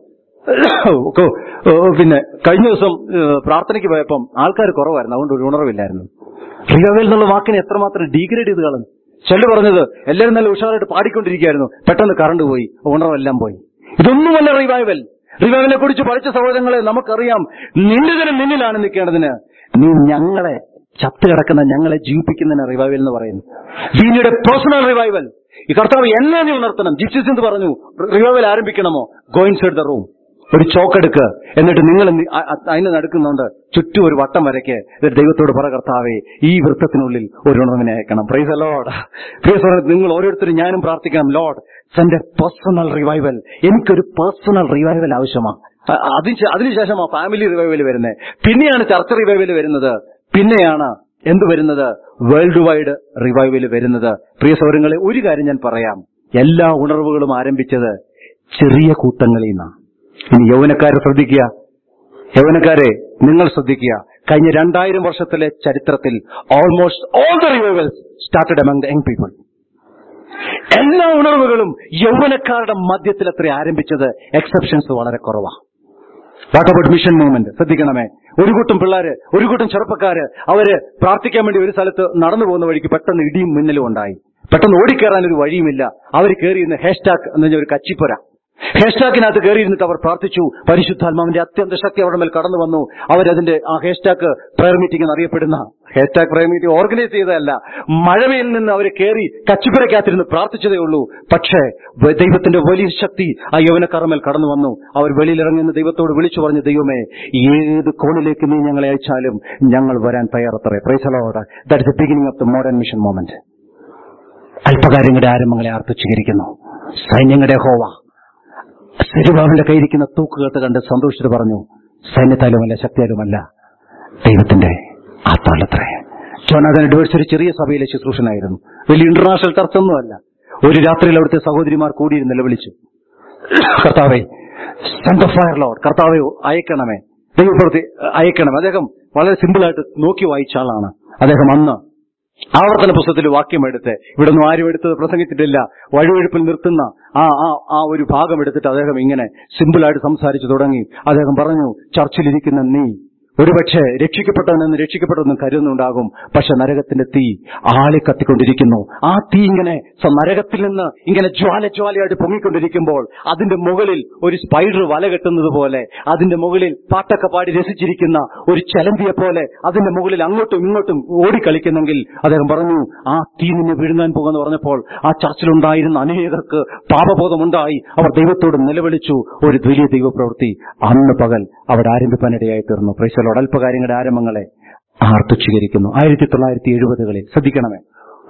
ഓ, ഓ, പിന്നെ കഴിഞ്ഞ ദിവസം ഏഹ്, പ്രാർത്ഥനയ്ക്ക് പോയപ്പം ആൾക്കാർ കുറവായിരുന്നു അതുകൊണ്ട് ഒരു ഉണർവില്ലായിരുന്നു റിയവേൽ എന്നുള്ള വാക്കിനെ എത്രമാത്രം ഡീഗ്രേഡ് ചെയ്ത് കളഞ്ഞു ചെല്ലു പറഞ്ഞത് എല്ലാവരും നല്ല ഉഷാറായിട്ട് പാടിക്കൊണ്ടിരിക്കുകയായിരുന്നു പെട്ടെന്ന് കറണ്ട് പോയി ഉണർവെല്ലാം പോയി ഇതൊന്നുമല്ല റിവൈവൽ റിവൈവലിനെ കുറിച്ച് പഠിച്ച സഹോദരങ്ങളെ നമുക്കറിയാം നിന്റെ ജനം നിന്നിലാണ് നിൽക്കേണ്ടതിന് നീ ഞങ്ങളെ ചത്തു കിടക്കുന്ന ഞങ്ങളെ ജീവിപ്പിക്കുന്നതിന് റിവൈവൽ എന്ന് പറയുന്നു വീണിയുടെ പേഴ്സണൽ റിവൈവൽ ഈ കർത്താവ് എന്നെ നീ ഉണർത്തണം ജിപ്സിസ് എന്ന് പറഞ്ഞു റിവൈവൽ ആരംഭിക്കണമോ ഗോയിൻ സൈഡ് ദ റൂം ഒരു ചോക്കെടുക്ക് എന്നിട്ട് നിങ്ങൾ എന്ത് അ- അ- അതിന് നടക്കുന്നുണ്ട് ചുറ്റും ഒരു വട്ടം വരയ്ക്ക് എന്നിട്ട് ദൈവത്തോട് പറ കർത്താവേ ഈ വൃത്തത്തിനുള്ളിൽ ഒരു ഉണർവിനെ അയക്കണം പ്രൈസ് ലോഡ് പ്രിയ നിങ്ങൾ ഓരോരുത്തരും ഞാനും പ്രാർത്ഥിക്കണം ലോഡ് എന്റെ പേഴ്സണൽ റിവൈവൽ എനിക്കൊരു പേഴ്സണൽ റിവൈവൽ ആവശ്യമാണ് അതിന് അതിനുശേഷം ആ ഫാമിലി റിവൈവൽ വരുന്നത് പിന്നെയാണ് ചർച്ച റിവൈവൽ വരുന്നത് പിന്നെയാണ് എന്ത് വരുന്നത് വേൾഡ് വൈഡ് റിവൈവൽ വരുന്നത് പ്രിയ സൗരങ്ങളെ ഒരു കാര്യം ഞാൻ പറയാം എല്ലാ ഉണർവുകളും ആരംഭിച്ചത് ചെറിയ കൂട്ടങ്ങളിൽ നിന്നാണ് ഇനി യൗവനക്കാരെ ശ്രദ്ധിക്കുക യൗവനക്കാരെ നിങ്ങൾ ശ്രദ്ധിക്കുക കഴിഞ്ഞ രണ്ടായിരം വർഷത്തിലെ ചരിത്രത്തിൽ almost all the revivals started among the young people എല്ലാ ഉണർവുകളും യൗവനക്കാരുടെ മധ്യത്തിൽ അത്ര ആരംഭിച്ചത് എക്സെപ്ഷൻസ് വളരെ കുറവാണ് വാട്ട് അബൌട്ട് മിഷൻ മൂവ്മെന്റ് ശ്രദ്ധിക്കണമേ ഒരു കൂട്ടം പിള്ളേര് ഒരു കൂട്ടം ചെറുപ്പക്കാര് അവര് പ്രാർത്ഥിക്കാൻ വേണ്ടി ഒരു സ്ഥലത്ത് നടന്നു പോകുന്ന വഴിക്ക് പെട്ടെന്ന് ഇടിയും മിന്നലും ഉണ്ടായി പെട്ടെന്ന് ഓടിക്കയറാൻ ഒരു വഴിയുമില്ല അവർ കയറിയിരുന്ന ഹാഷ്ടാഗ് എന്ന് പറഞ്ഞ ഒരു കച്ചിപ്പുര ഹാഷ്ടാഗിനകത്ത് കയറിയിരുന്നിട്ട് അവർ പ്രാർത്ഥിച്ചു പരിശുദ്ധാത്മാവിന്റെ അത്യന്ത ശക്തി അവരുടെ മേൽ കടന്നു വന്നു അവരതിന്റെ ആ ഹാഷ്ടാഗ് പ്രയർ മീറ്റിംഗ് എന്നറിയപ്പെടുന്ന ഹാഷ്ടാഗ് പ്രയർ മീറ്റിംഗ് ഓർഗനൈസ് ചെയ്തതല്ല മഴവയിൽ നിന്ന് അവർ കയറി കച്ചിപ്പുരക്കകത്തിരുന്ന് പ്രാർത്ഥിച്ചതേ ഉള്ളൂ പക്ഷേ വ- ദൈവത്തിന്റെ വലിയ ശക്തി ആ യൗവനക്കാരമേൽ കടന്നു വന്നു അവർ വെളിയിലിറങ്ങുന്ന ദൈവത്തോട് വിളിച്ചു പറഞ്ഞു ദൈവമേ ഏത് കോണിലേക്ക് നീ ഞങ്ങളെ അയച്ചാലും ഞങ്ങൾ വരാൻ തയ്യാറത്രേ praise Lord that is the beginning of the modern mission moment അല്പകാര്യങ്ങളുടെ ആരംഭങ്ങളെ ആർത്തുച്ഛീകരിക്കുന്നു സൈന്യങ്ങളുടെ ഹോവ സെരുബാബിന്റെ കയ്യിരിക്കുന്ന തൂക്കുകെട്ട് കണ്ട് സന്തോഷിച്ചിട്ട് പറഞ്ഞു സൈന്യത്താലുമല്ല ശക്തിയാലുമല്ല ദൈവത്തിന്റെ ആത്മാലത്രേ ജോനാഥൻ എഡ്വേർഡ്സ് ഒരു ചെറിയ സഭയിലെ ശുശ്രൂഷനായിരുന്നു വലിയ ഇന്റർനാഷണൽ ചർച്ച ഒന്നുമല്ല ഒരു രാത്രിയിൽ അവിടുത്തെ സഹോദരിമാർ കൂടിയിരുന്ന് നിലവിളിച്ചു കർത്താവെ സെന്റ് ഓഫ് ഫയർ ലോഡ് കർത്താവെ അയക്കണമേ ദൈവപ്രവൃത്തി അയക്കണം അദ്ദേഹം വളരെ സിമ്പിളായിട്ട് നോക്കി വായിച്ച ആളാണ് അദ്ദേഹം അന്ന് ആവർത്തന പുസ്തകത്തിൽ വാക്യം എടുത്ത് ഇവിടെ ഒന്നും ആരും എടുത്തത് പ്രസംഗിച്ചിട്ടില്ല വഴുവഴുപ്പിൽ നിർത്തുന്ന ആ ആ ആ ഒരു ഭാഗം എടുത്തിട്ട് അദ്ദേഹം ഇങ്ങനെ സിമ്പിളായിട്ട് സംസാരിച്ചു തുടങ്ങി അദ്ദേഹം പറഞ്ഞു ചർച്ചിലിരിക്കുന്ന നീ ഒരുപക്ഷെ രക്ഷിക്കപ്പെട്ടവനെന്ന് രക്ഷിക്കപ്പെട്ടതെന്ന് കരുതുന്നുണ്ടാകും പക്ഷെ നരകത്തിന്റെ തീ ആളി കത്തിക്കൊണ്ടിരിക്കുന്നു ആ തീ ഇങ്ങനെ സ- നരകത്തിൽ നിന്ന് ഇങ്ങനെ ജ്വാല ജ്വാലയായിട്ട് പൊങ്ങിക്കൊണ്ടിരിക്കുമ്പോൾ അതിന്റെ മുകളിൽ ഒരു സ്പൈഡർ വല കെട്ടുന്നത് പോലെ അതിന്റെ മുകളിൽ പാട്ടൊക്കെ പാടി രസിച്ചിരിക്കുന്ന ഒരു ചലന്തിയെ പോലെ അതിന്റെ മുകളിൽ അങ്ങോട്ടും ഇങ്ങോട്ടും ഓടിക്കളിക്കുന്നെങ്കിൽ അദ്ദേഹം പറഞ്ഞു ആ തീ നിന്നെ വിഴുങ്ങാൻ പോകുമെന്ന് പറഞ്ഞപ്പോൾ ആ ചർച്ചിലുണ്ടായിരുന്ന അനേകർക്ക് പാപബോധമുണ്ടായി അവർ ദൈവത്തോട് നിലവിളിച്ചു ഒരു വലിയ ദൈവപ്രവൃത്തി അന്ന് പകൽ അവിടെ ആരംഭിപ്പാനിടയായി തീർന്നു പ്രൈസലോട് അല്പകാര്യങ്ങളുടെ ആരംഭങ്ങളെ ആർ തുച്ഛീകരിക്കുന്നു ആയിരത്തി തൊള്ളായിരത്തി എഴുപതുകളിൽ ശ്രദ്ധിക്കണമേ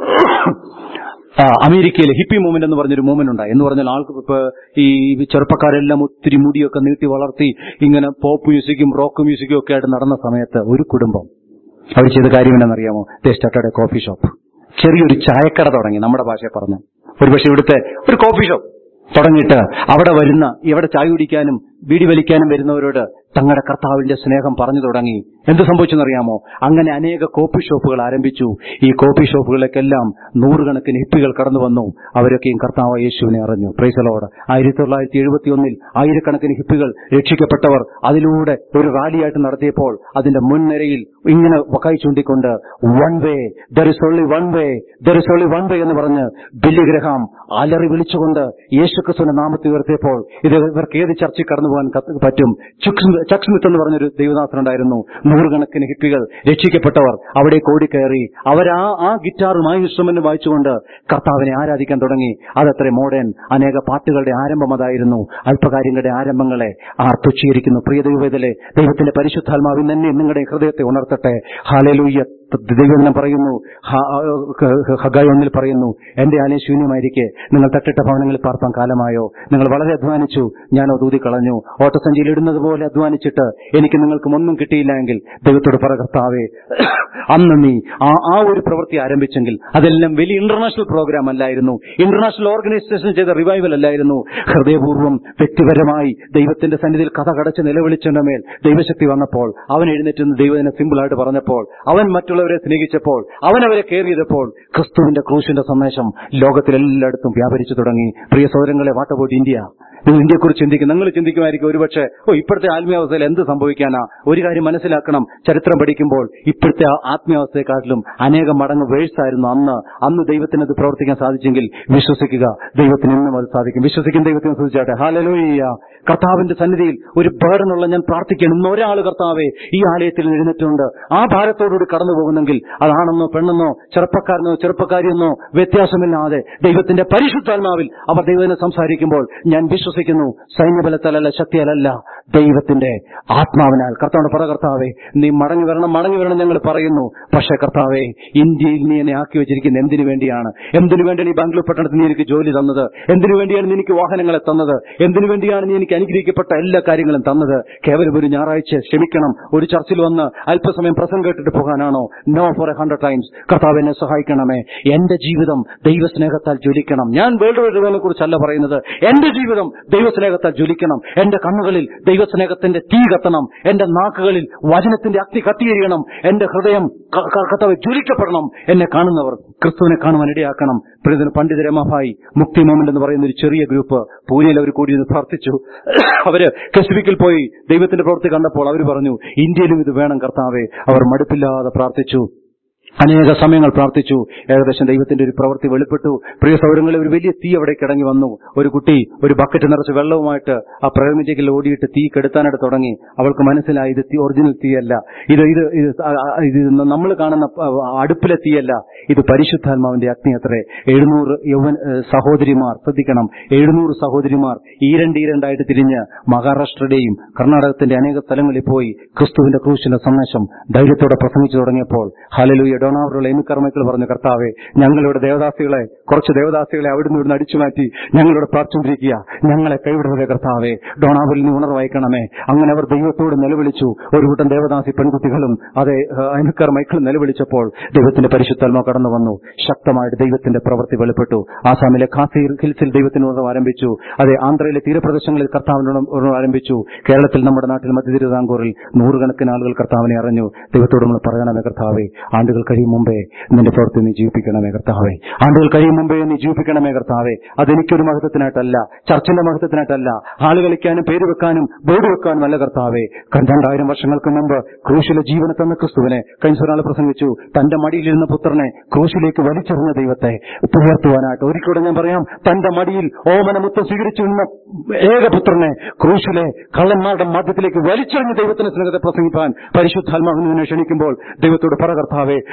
ആ, അമേരിക്കയിലെ ഹിപ്പി മൂവ്മെന്റ് എന്ന് പറഞ്ഞൊരു മൂവ്മെന്റ് ഉണ്ടായി എന്ന് പറഞ്ഞാൽ ആൾക്ക് ഇപ്പൊ ഈ ചെറുപ്പക്കാരെല്ലാം ഒത്തിരി മുടിയൊക്കെ നീട്ടി വളർത്തി ഇങ്ങനെ പോപ്പ് മ്യൂസിക്കും റോക്ക് മ്യൂസിക്കും ഒക്കെ ആയിട്ട് നടന്ന സമയത്ത് ഒരു കുടുംബം അവർ ചെയ്ത കാര്യം എന്നാണെന്നറിയാമോ they started a coffee shop ചെറിയൊരു ചായക്കട തുടങ്ങി നമ്മുടെ ഭാഷയെ പറഞ്ഞു ഒരുപക്ഷെ ഇവിടുത്തെ ഒരു കോഫി ഷോപ്പ് തുടങ്ങിയിട്ട് അവിടെ വരുന്ന ഇവിടെ ചായ കുടിക്കാനും ബീഡി വലിക്കാനും വരുന്നവരോട് തങ്ങളുടെ കർത്താവിന്റെ സ്നേഹം പറഞ്ഞു തുടങ്ങി എന്ത് സംഭവിച്ചെന്നറിയാമോ അങ്ങനെ അനേക കോഫി ഷോപ്പുകൾ ആരംഭിച്ചു ഈ കോഫി ഷോപ്പുകളിലേക്കെല്ലാം നൂറുകണക്കിന് ഹിപ്പികൾ കടന്നു വന്നു അവരൊക്കെയും കർത്താവ് യേശുവിനെ അറിഞ്ഞു പ്രൈസലോട് ആയിരത്തി തൊള്ളായിരത്തി എഴുപത്തി ഒന്നിൽ ആയിരക്കണക്കിന് ഹിപ്പികൾ രക്ഷിക്കപ്പെട്ടവർ അതിലൂടെ ഒരു റാലിയായിട്ട് നടത്തിയപ്പോൾ അതിന്റെ മുൻനിരയിൽ ഇങ്ങനെ വക്കായി ചൂണ്ടിക്കൊണ്ട് one way there is only one way there is only one way എന്ന് പറഞ്ഞ് ബില്ലി ഗ്രഹാം അലറി വിളിച്ചുകൊണ്ട് യേശുക്രിസ്തുവിന്റെ നാമത്തെ ഉയർത്തിയപ്പോൾ ഇത് ഇവർക്ക് ഏത് ചർച്ചയിൽ കടന്നു പോകാൻ കത്ത് പറ്റും ചുക്ക് ചക് സ്മിത്ത് എന്ന് പറഞ്ഞൊരു ദൈവദാസനുണ്ടായിരുന്നു നൂറുകണക്കിന് ഹിപ്പികൾ രക്ഷിക്കപ്പെട്ടവർ അവിടെ ഓടിക്കയറി അവർ ആ ആ ഗിറ്റാറും ആ ഇൻസ്ട്രുമെന്റും വായിച്ചുകൊണ്ട് കർത്താവിനെ ആരാധിക്കാൻ തുടങ്ങി അതത്ര മോഡേൺ അനേക പാട്ടുകളുടെ ആരംഭം അതായിരുന്നു അല്പകാര്യങ്ങളുടെ ആരംഭങ്ങളെ ആർ തുച്ഛീകരിക്കുന്നു പ്രിയ ദൈവത്തിലെ ദൈവത്തിന്റെ പരിശുദ്ധാത്മാവിൽ തന്നെ നിങ്ങളുടെ ഹൃദയത്തെ ഉണർത്തട്ടെ ഹാലലൂയ്യ ദൈവദിനം പറയുന്നു ഹ- ഹ- ഹഗായി ഒന്നിൽ പറയുന്നു എന്റെ ആലയം ശൂന്യമായിരിക്കെ നിങ്ങൾ തട്ടിട്ട ഭവനങ്ങളിൽ പാർപ്പാൻ കാലമായോ നിങ്ങൾ വളരെ അധ്വാനിച്ചു ഞാനോ തൂതിക്കളഞ്ഞു ഓട്ടസഞ്ചിയിൽ ഇടുന്നത് പോലെ അധ്വാനിച്ചിട്ട് എനിക്ക് നിങ്ങൾക്കും ഒന്നും കിട്ടിയില്ല എങ്കിൽ ദൈവത്തോട് പറ കർത്താവേ അന്ന് നീ ആ ആ ഒരു പ്രവൃത്തി ആരംഭിച്ചെങ്കിൽ അതെല്ലാം വലിയ ഇന്റർനാഷണൽ പ്രോഗ്രാം അല്ലായിരുന്നു ഇന്റർനാഷണൽ ഓർഗനൈസേഷൻ ചെയ്ത റിവൈവൽ അല്ലായിരുന്നു ഹൃദയപൂർവ്വം വ്യക്തിപരമായി ദൈവത്തിന്റെ സന്നിധിയിൽ കഥ കടച്ച് നിലവിളിച്ചതിന്റെ മേൽ ദൈവശക്തി വന്നപ്പോൾ അവൻ എഴുന്നേറ്റ് നിന്ന് ദൈവത്തിനെ സിമ്പിളായിട്ട് പറഞ്ഞപ്പോൾ അവൻ മറ്റുള്ളവരെ സ്നേഹിച്ചപ്പോൾ അവൻ അവരെ കെയർ ചെയ്തപ്പോൾ ക്രിസ്തുവിന്റെ ക്രൂശിന്റെ സന്ദേശം ലോകത്തിലെല്ലായിടത്തും വ്യാപരിച്ചു തുടങ്ങി പ്രിയ സൗരങ്ങളെ വാട്ട് അബൌട്ട് ഇന്ത്യ നിങ്ങൾ ഇന്ത്യയെക്കുറിച്ച് ചിന്തിക്കും നിങ്ങൾ ചിന്തിക്കുമായിരിക്കും ഒരുപക്ഷെ ഓ ഇപ്പോഴത്തെ ആത്മീയാവസ്ഥയിൽ എന്ത് സംഭവിക്കാനാ ഒരു കാര്യം മനസ്സിലാക്കണം ചരിത്രം പഠിക്കുമ്പോൾ ഇപ്പോഴത്തെ ആ ആത്മീയാവസ്ഥയെക്കാട്ടിലും അനേകം മടങ്ങ് വേഴ്സായിരുന്നു അന്ന് അന്ന് ദൈവത്തിന് അത് പ്രവർത്തിക്കാൻ സാധിച്ചെങ്കിൽ വിശ്വസിക്കുക ദൈവത്തിന് ഇന്നും അത് സാധിക്കും വിശ്വസിക്കും ദൈവത്തിന് ശ്രദ്ധിച്ചാട്ടെ ഹാലലോയ്യ കർത്താവിന്റെ സന്നിധിയിൽ ഒരു ബേർഡനുള്ള ഞാൻ പ്രാർത്ഥിക്കണം ഇന്ന് ഒരാൾ കർത്താവെ ഈ ആലയത്തിൽ എഴുന്നേറ്റുണ്ട് ആ ഭാരത്തോടുകൂടി കടന്നു പോകുന്നെങ്കിൽ അതാണെന്നോ പെണ്ണെന്നോ ചെറുപ്പക്കാരനോ ചെറുപ്പക്കാരിയെന്നോ വ്യത്യാസമില്ലാതെ ദൈവത്തിന്റെ പരിശുദ്ധാത്മാവിൽ അവർ ദൈവത്തിനെ സംസാരിക്കുമ്പോൾ ഞാൻ വിശ്വസിക്കുന്നു സൈന്യബലത്താലല്ല ശക്തിയാലല്ല ദൈവത്തിന്റെ ആത്മാവിനാൽ കർത്താവിന്റെ പറ കർത്താവെ നീ മടങ്ങി വരണം മടങ്ങി വരണം ഞങ്ങൾ പറയുന്നു പക്ഷേ കർത്താവെ ഇന്ത്യയിൽ നീ എന്നെ ആക്കി വെച്ചിരിക്കുന്ന എന്തിനു വേണ്ടിയാണ് എന്തിനു വേണ്ടിയാണ് ഈ ബാംഗ്ലൂർ പട്ടണത്തിൽ നീ എനിക്ക് ജോലി തന്നത് എന്തിനു വേണ്ടിയാണ് നീ എനിക്ക് വാഹനങ്ങളെ തന്നത് എന്തിനു വേണ്ടിയാണ് നീ എനിക്ക് അനുഗ്രഹിക്കപ്പെട്ട എല്ലാ കാര്യങ്ങളും തന്നത് കേവലം ഒരു ഞായറാഴ്ച ക്ഷമിക്കണം ഒരു ചർച്ചിൽ വന്ന് അല്പസമയം പ്രസംഗം കേട്ടിട്ട് പോകാനാണോ no for a hundred times കർത്താവ് എന്നെ സഹായിക്കണമേ എന്റെ ജീവിതം ദൈവസ്നേഹത്താൽ ജ്വലിക്കണം ഞാൻ വേൾഡ് വൈഡ് കുറിച്ചല്ല പറയുന്നത് എന്റെ ജീവിതം ദൈവസ്നേഹത്താൽ ജ്വലിക്കണം എന്റെ കണ്ണുകളിൽ ദൈവസ്നേഹത്തിന്റെ തീ കത്തണം എന്റെ നാക്കുകളിൽ വചനത്തിന്റെ അഗ്നി കത്തിയെരിയണം എന്റെ ഹൃദയം ക- ക- കർത്താവ് ജ്വലിക്കപ്പെടണം എന്നെ കാണുന്നവർ ക്രിസ്തുവിനെ കാണുവാൻ ഇടയാക്കണം പ്രിയതന് പണ്ഡിത രമാഭായി മുക്തി മോമെന്റ് എന്ന് പറയുന്ന ഒരു ചെറിയ ഗ്രൂപ്പ് പൂനെയിൽ അവർ കൂടി ഇരുന്ന് പ്രാർത്ഥിച്ചു അവര് കെസ്ബിക്കിൽ പോയി ദൈവത്തിന്റെ പ്രവൃത്തി കണ്ടപ്പോൾ അവർ പറഞ്ഞു ഇന്ത്യയിലും ഇത് വേണം കർത്താവെ അവർ മടുപ്പില്ലാതെ പ്രാർത്ഥിച്ചു അനേക സമയങ്ങൾ പ്രാർത്ഥിച്ചു ഏകദേശം ദൈവത്തിന്റെ ഒരു പ്രവൃത്തി വെളിപ്പെട്ടു പ്രിയ സൗരങ്ങളിൽ ഒരു വലിയ തീ അവിടെ കിടങ്ങി വന്നു ഒരു കുട്ടി ഒരു ബക്കറ്റ് നിറച്ച് വെള്ളവുമായിട്ട് ആ പ്രേമിച്ചേക്കിൽ ഓടിയിട്ട് തീ കെടുത്താനായിട്ട് തുടങ്ങി അവൾക്ക് മനസ്സിലായി ഇത് തീ ഒറിജിനൽ തീയല്ല ഇത് ഇത് ഇത് ആ, ആ, ഇത് നമ്മൾ കാണുന്ന പ- അടുപ്പിലെ തീയല്ല ഇത് പരിശുദ്ധാത്മാവിന്റെ അഗ്നി അത്രേ എഴുന്നൂറ് യൗവൻ ഏഹ്, സഹോദരിമാർ ശ്രദ്ധിക്കണം എഴുന്നൂറ് സഹോദരിമാർ ഈരണ്ട് ഈരണ്ടായിട്ട് തിരിഞ്ഞ് മഹാരാഷ്ട്രയുടെയും കർണാടകത്തിന്റെ അനേക സ്ഥലങ്ങളിൽ പോയി ക്രിസ്തുവിന്റെ ക്രൂശിന്റെ സന്ദേശം ധൈര്യത്തോടെ പ്രസംഗിച്ചു തുടങ്ങിയപ്പോൾ ഹലലൂയ ഡോണാവറുള്ള എമിക്കർമ്മക്കൾ പറഞ്ഞു കർത്താവെ ഞങ്ങളുടെ ദേവദാസികളെ കുറച്ച് ദേവദാസികളെ അവിടുന്ന് ഇവിടുന്ന് അടിച്ചു മാറ്റി ഞങ്ങളോട് പ്രാർത്ഥിച്ചിരിക്കുക ഞങ്ങളെ കൈവിടരുത് കർത്താവെ ഡോണാവലിൽ നീ ഉണർവായിക്കണമേ അങ്ങനെ അവർ ദൈവത്തോട് നിലവിളിച്ചു ഒരു കൂട്ടം ദേവദാസി പെൺകുട്ടികളും അതെ അയനക്കാർ മൈക്കിൾ നിലവിളിച്ചപ്പോൾ ദൈവത്തിന്റെ പരിശുദ്ധാത്മ കടന്നു വന്നു ശക്തമായിട്ട് ദൈവത്തിന്റെ പ്രവൃത്തി വെളിപ്പെട്ടു ആസാമിലെ ഖാസി ഹിൽസിൽ ദൈവത്തിന് ഉണർവ് ആരംഭിച്ചു അതെ ആന്ധ്രയിലെ തീരപ്രദേശങ്ങളിൽ കർത്താവിനോട് ഉണർവ് ആരംഭിച്ചു കേരളത്തിൽ നമ്മുടെ നാട്ടിൽ മധ്യ തിരുവിതാംകൂറിൽ നൂറുകണക്കിന് ആളുകൾ കർത്താവിനെ അറിഞ്ഞു ദൈവത്തോട് നമ്മൾ പറയണമേ കർത്താവെ ആണ്ടുകൾ കഴിയും മുമ്പേ നിന്റെ പ്രവൃത്തി നീ ജീവിപ്പിക്കണമേ കർത്താവെ ആണ്ടുകൾ കഴിയും മുമ്പേ നീ ജീവിപ്പിക്കണമേ കർത്താവെ അതെനിക്കൊരു മഹത്വത്തിനായിട്ടല്ല ചർച്ചിന്റെ മഹത്വത്തിനായിട്ടല്ല ആള് കളിക്കാനും പേര് വെക്കാനും ബോർഡ് വെക്കാനും അല്ല കർത്താവെ രണ്ടായിരം വർഷങ്ങൾക്ക് മുമ്പ് ക്രൂശിലെ ജീവനെ തന്ന ക്രിസ്തുവിനെ കഴിഞ്ഞ പ്രസംഗിച്ചു തന്റെ മടിയിലിരുന്ന പുത്രനെ ക്രൂശിലേക്ക് വലിച്ചെറിഞ്ഞ ദൈവത്തെ ഉയർത്തുവാനായിട്ട് ഒരിക്കലും ഞാൻ പറയാം തന്റെ മടിയിൽ ഓമനമുത്തം സ്വീകരിച്ചു നിന്ന ഏകപുത്രനെ ക്രൂശിലെ കള്ളന്മാരുടെ മധ്യത്തിലേക്ക് വലിച്ചെറിഞ്ഞ ദൈവത്തിന്റെ സ്നേഹത്തെ പ്രസംഗിപ്പാൻ പരിശുദ്ധാത്മാവിനെ ക്ഷണിക്കുമ്പോൾ ദൈവത്തോട് പറ കർത്താവെ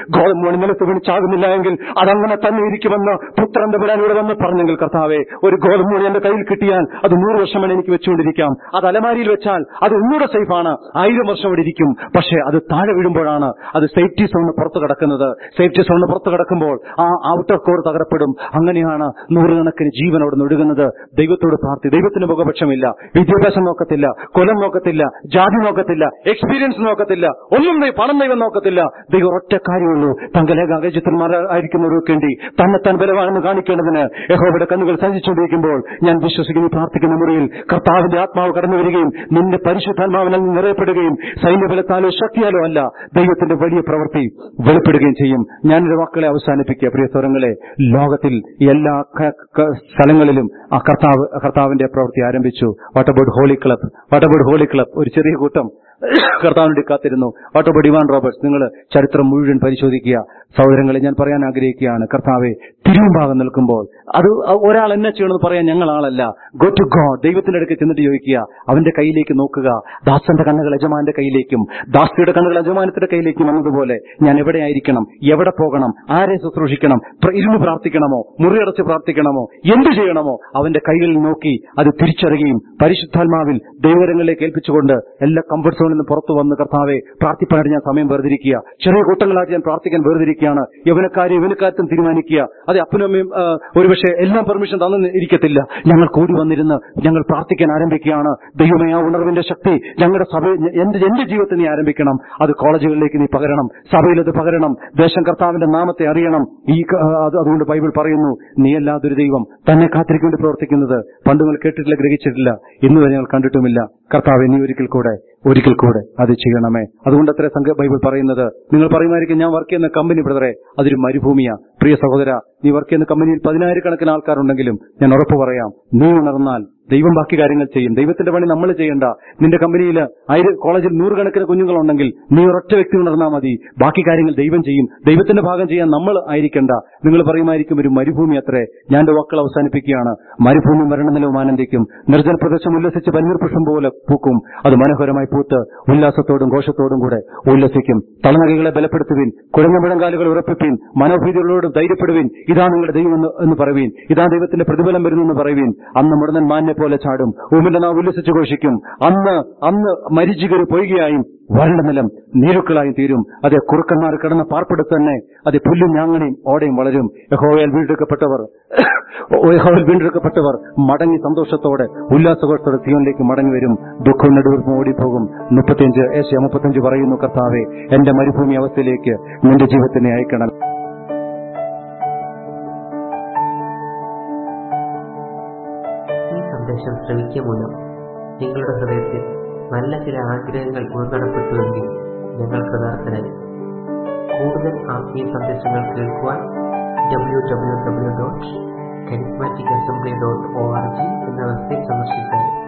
ഗോതമ്പ് നിലത്ത് വീണ് ചാകുന്നില്ല എങ്കിൽ അതങ്ങനെ തന്നെ ഇരിക്കുമെന്ന് പുത്രന്റെ പുരാനോട് വന്ന് പറഞ്ഞെങ്കിൽ കർത്താവെ ഒരു ഗോതമ്പ് മണി എന്റെ കയ്യിൽ കിട്ടിയാൽ അത് നൂറ് വർഷം വേണേ എനിക്ക് വെച്ചുകൊണ്ടിരിക്കാം അത് അലമാരിയിൽ വെച്ചാൽ അത് ഒന്നുകൂടെ സേഫാണ് ആയിരം വർഷം അവിടെ ഇരിക്കും പക്ഷേ അത് താഴെ വീഴുമ്പോഴാണ് അത് സേഫ്റ്റി സോണിന് പുറത്ത് കിടക്കുന്നത് സേഫ്റ്റി സോണിന് പുറത്ത് കിടക്കുമ്പോൾ ആ ഔട്ടർ കോർ തകരപ്പെടും അങ്ങനെയാണ് നൂറുകണക്കിന് ജീവൻ അവിടെ നിന്ന് ഒഴുകുന്നത് ദൈവത്തോട് പ്രാർത്ഥി ദൈവത്തിന് മുഖപക്ഷമില്ല വിദ്യാഭ്യാസം നോക്കത്തില്ല കൊലം നോക്കത്തില്ല ജാതി നോക്കത്തില്ല എക്സ്പീരിയൻസ് നോക്കത്തില്ല ഒന്നും ദൈവം പണം ദൈവം നോക്കത്തില്ല ദൈവം ഒറ്റ കാര്യമുള്ളൂ തങ്കലേഖ അകചിത്രന്മാരായിരിക്കുന്നവർക്ക് വേണ്ടി തന്നെത്താൻ ബലമാണെന്ന് കാണിക്കേണ്ടതിന് യഹോവയുടെ കണ്ണുകൾ സഞ്ചിച്ചുകൊണ്ടിരിക്കുമ്പോൾ ഞാൻ വിശ്വസിക്കുന്ന ഈ പ്രാർത്ഥിക്കുന്ന മുറിയിൽ കർത്താവിന്റെ ആത്മാവ് കടന്നു വരികയും നിന്റെ പരിശുദ്ധാത്മാവിനാൽ നീ നിറയപ്പെടുകയും സൈന്യബലത്താലോ ശക്തിയാലോ അല്ല ദൈവത്തിന്റെ വലിയ പ്രവൃത്തി വെളിപ്പെടുകയും ചെയ്യും ഞാനൊരു വാക്കുകളെ അവസാനിപ്പിക്കുക പ്രിയ സ്വരങ്ങളെ ലോകത്തിൽ എല്ലാ ക- ക- സ്ഥലങ്ങളിലും ആ കർത്താവ് കർത്താവിന്റെ പ്രവൃത്തി ആരംഭിച്ചു what about holy club what about holy club ഒരു ചെറിയ കൂട്ടം കർത്താവിന്റെ കാത്തിരുന്നു വാട്ട് അബൌട്ട് ഇവാൻ റോബർട്ട്സ് നിങ്ങൾ ചരിത്രം മുഴുവൻ പരിശോധിക്കുക സഹോദരങ്ങളെ ഞാൻ പറയാൻ ആഗ്രഹിക്കുകയാണ് കർത്താവെ തിരുമ്പാകം നിൽക്കുമ്പോൾ അത് ഒരാൾ എന്നെ ചെയ്യണമെന്ന് പറയാൻ ഞങ്ങൾ ആളല്ല ഗോ ടു ഗോഡ് ദൈവത്തിന്റെ അടുക്ക് ചെന്നിട്ട് ചോദിക്കുക അവന്റെ കയ്യിലേക്ക് നോക്കുക ദാസന്റെ കണ്ണുകൾ യജമാന്റെ കയ്യിലേക്കും ദാസ്തിയുടെ കണ്ണുകൾ യജമാനത്തിന്റെ കയ്യിലേക്കും എന്നതുപോലെ ഞാൻ എവിടെയായിരിക്കണം എവിടെ പോകണം ആരെ ശുശ്രൂഷിക്കണം പ്ര- ഇരുന്ന് പ്രാർത്ഥിക്കണമോ മുറിയടച്ച് പ്രാർത്ഥിക്കണമോ എന്ത് ചെയ്യണമോ അവന്റെ കൈകളിൽ നോക്കി അത് തിരിച്ചറിയുകയും പരിശുദ്ധാത്മാവിൽ ദൈവരങ്ങളിലേക്ക് ഏൽപ്പിച്ചുകൊണ്ട് എല്ലാ കംഫർട്ട് സോണിൽ നിന്ന് പുറത്തു വന്ന് കർത്താവെ പ്രാർത്ഥിപ്പാനായിട്ട് ഞാൻ സമയം വേർതിരിക്കുക ചെറിയ കൂട്ടങ്ങളായിട്ട് ഞാൻ പ്രാർത്ഥിക്കാൻ വേർതിരിക്കുകയാണ് യവനക്കാരും യവനക്കാരത്തും തീരുമാനിക്കുക അതെ അപ്പനും അമ്മയും ആ, ഒരുപക്ഷെ എല്ലാം പെർമിഷൻ തന്നു ഇരിക്കത്തില്ല ഞങ്ങൾ കൂടി വന്നിരുന്ന് ഞങ്ങൾ പ്രാർത്ഥിക്കാൻ ആരംഭിക്കുകയാണ് ദൈവമേ ആ ഉണർവിന്റെ ശക്തി ഞങ്ങളുടെ സഭ എന്റെ എന്റെ ജീവിതത്തിൽ നീ ആരംഭിക്കണം അത് കോളേജുകളിലേക്ക് നീ പകരണം സഭയിൽ അത് പകരണം ദേശം കർത്താവിന്റെ നാമത്തെ അറിയണം ഈ ക- അത് അതുകൊണ്ട് ബൈബിൾ പറയുന്നു നീ അല്ലാതൊരു ദൈവം തന്നെ കാത്തിരിക്കൊണ്ട് പ്രവർത്തിക്കുന്നത് പണ്ട് നിങ്ങൾ കേട്ടിട്ടില്ല ഗ്രഹിച്ചിട്ടില്ല ഇന്ന് വരെ ഞങ്ങൾ കണ്ടിട്ടുമില്ല കർത്താവെ നീ ഒരിക്കൽ കൂടെ ഒരിക്കൽ കൂടെ അത് ചെയ്യണമേ അതുകൊണ്ട് അത്ര സംഘ ബൈബിൾ പറയുന്നത് നിങ്ങൾ പറയുമായിരിക്കും ഞാൻ വർക്ക് ചെയ്യുന്ന കമ്പനി ബ്രദറെ അതൊരു മരുഭൂമിയാ പ്രിയ സഹോദര നീ വർക്ക് ചെയ്യുന്ന കമ്പനിയിൽ പതിനായിരക്കണക്കിന് ആൾക്കാരുണ്ടെങ്കിലും ഞാൻ ഉറപ്പ് പറയാം നീ ഉണർന്നാൽ ദൈവം ബാക്കി കാര്യങ്ങൾ ചെയ്യും ദൈവത്തിന്റെ പണി നമ്മൾ ചെയ്യണ്ട നിന്റെ കമ്പനിയിൽ ആയിരം കോളേജിൽ നൂറുകണക്കിന് കുഞ്ഞുങ്ങളുണ്ടെങ്കിൽ നീ ഒരൊറ്റ വ്യക്തി ഉണർന്നാൽ മതി ബാക്കി കാര്യങ്ങൾ ദൈവം ചെയ്യും ദൈവത്തിന്റെ ഭാഗം ചെയ്യാൻ നമ്മൾ ആയിരിക്കണ്ട നിങ്ങൾ പറയുമായിരിക്കും ഒരു മരുഭൂമി അത്രേ ഞാൻ എന്റെ വാക്കുകൾ അവസാനിപ്പിക്കുകയാണ് മരുഭൂമി മരണനിലവും ആനന്ദിക്കും നിർജ്ജന പ്രദേശം ഉല്ലസിച്ച് പനിർപുഷ്പം പോലെ പൂക്കും അത് മനോഹരമായി പൂത്ത് ഉല്ലാസത്തോടും ഘോഷത്തോടും കൂടെ ഉല്ലസിക്കും തളനകകളെ ബലപ്പെടുത്തുവിൻ കുഴങ്ങുമുഴങ്കാലുകൾ ഉറപ്പിപ്പിൻ മനോഭീതികളോട് ധൈര്യപ്പെടുവിൻ ഇതാ നിങ്ങളുടെ ദൈവം എന്ന് എന്ന് പറയുവിൻ ഇതാ ദൈവത്തിന്റെ പ്രതിഫലം വരുന്നെന്ന് പറയുവിൻ അന്ന് മുടനൻ മാന്യെ പോലെ ചാടും ഊമിന്റെ നാവ് ഉല്ലസിച്ച് ഘോഷിക്കും അന്ന് അന്ന് മരിച്ചുകര് പൊയ്കയായും വരണ്ട നിലം നീരുക്കളായും തീരും അതെ കുറുക്കന്മാർ കിടന്ന പാർപ്പെടുത്ത് തന്നെ അതെ പുല്ലും ഞാങ്ങണയും ഓടയും വളരും യഹോവയാൽ വീണ്ടെടുക്കപ്പെട്ടവർ യഹോവയിൽ വീണ്ടെടുക്കപ്പെട്ടവർ മടങ്ങി സന്തോഷത്തോടെ ഉല്ലാസഘോഷത്തോടെ സിയോനിലേക്ക് മടങ്ങി വരും ദുഃഖവും നെടുവീർപ്പും ഓടിപ്പോകും മുപ്പത്തിയഞ്ച് ഏഷ്യ മുപ്പത്തിയഞ്ച് പറയുന്നു കർത്താവെ എന്റെ മരുഭൂമി അവസ്ഥയിലേക്ക് നിന്റെ ജീവിതത്തിനെ അയക്കണം ഈ സന്ദേശം ശ്രവിക്കുക മൂലം നിങ്ങളുടെ ഹൃദയത്തിൽ നല്ല ചില ആഗ്രഹങ്ങൾ ഉൾനടപ്പെട്ടുവെങ്കിൽ ഞങ്ങൾ കൃതാർത്ഥരായി കൂടുതൽ ആത്മീയ സന്ദേശങ്ങൾ കേൾക്കുവാൻ W W W dot charismatic assembly dot O R G എന്ന വെബ്സൈറ്റ് സന്ദർശിച്ചാൽ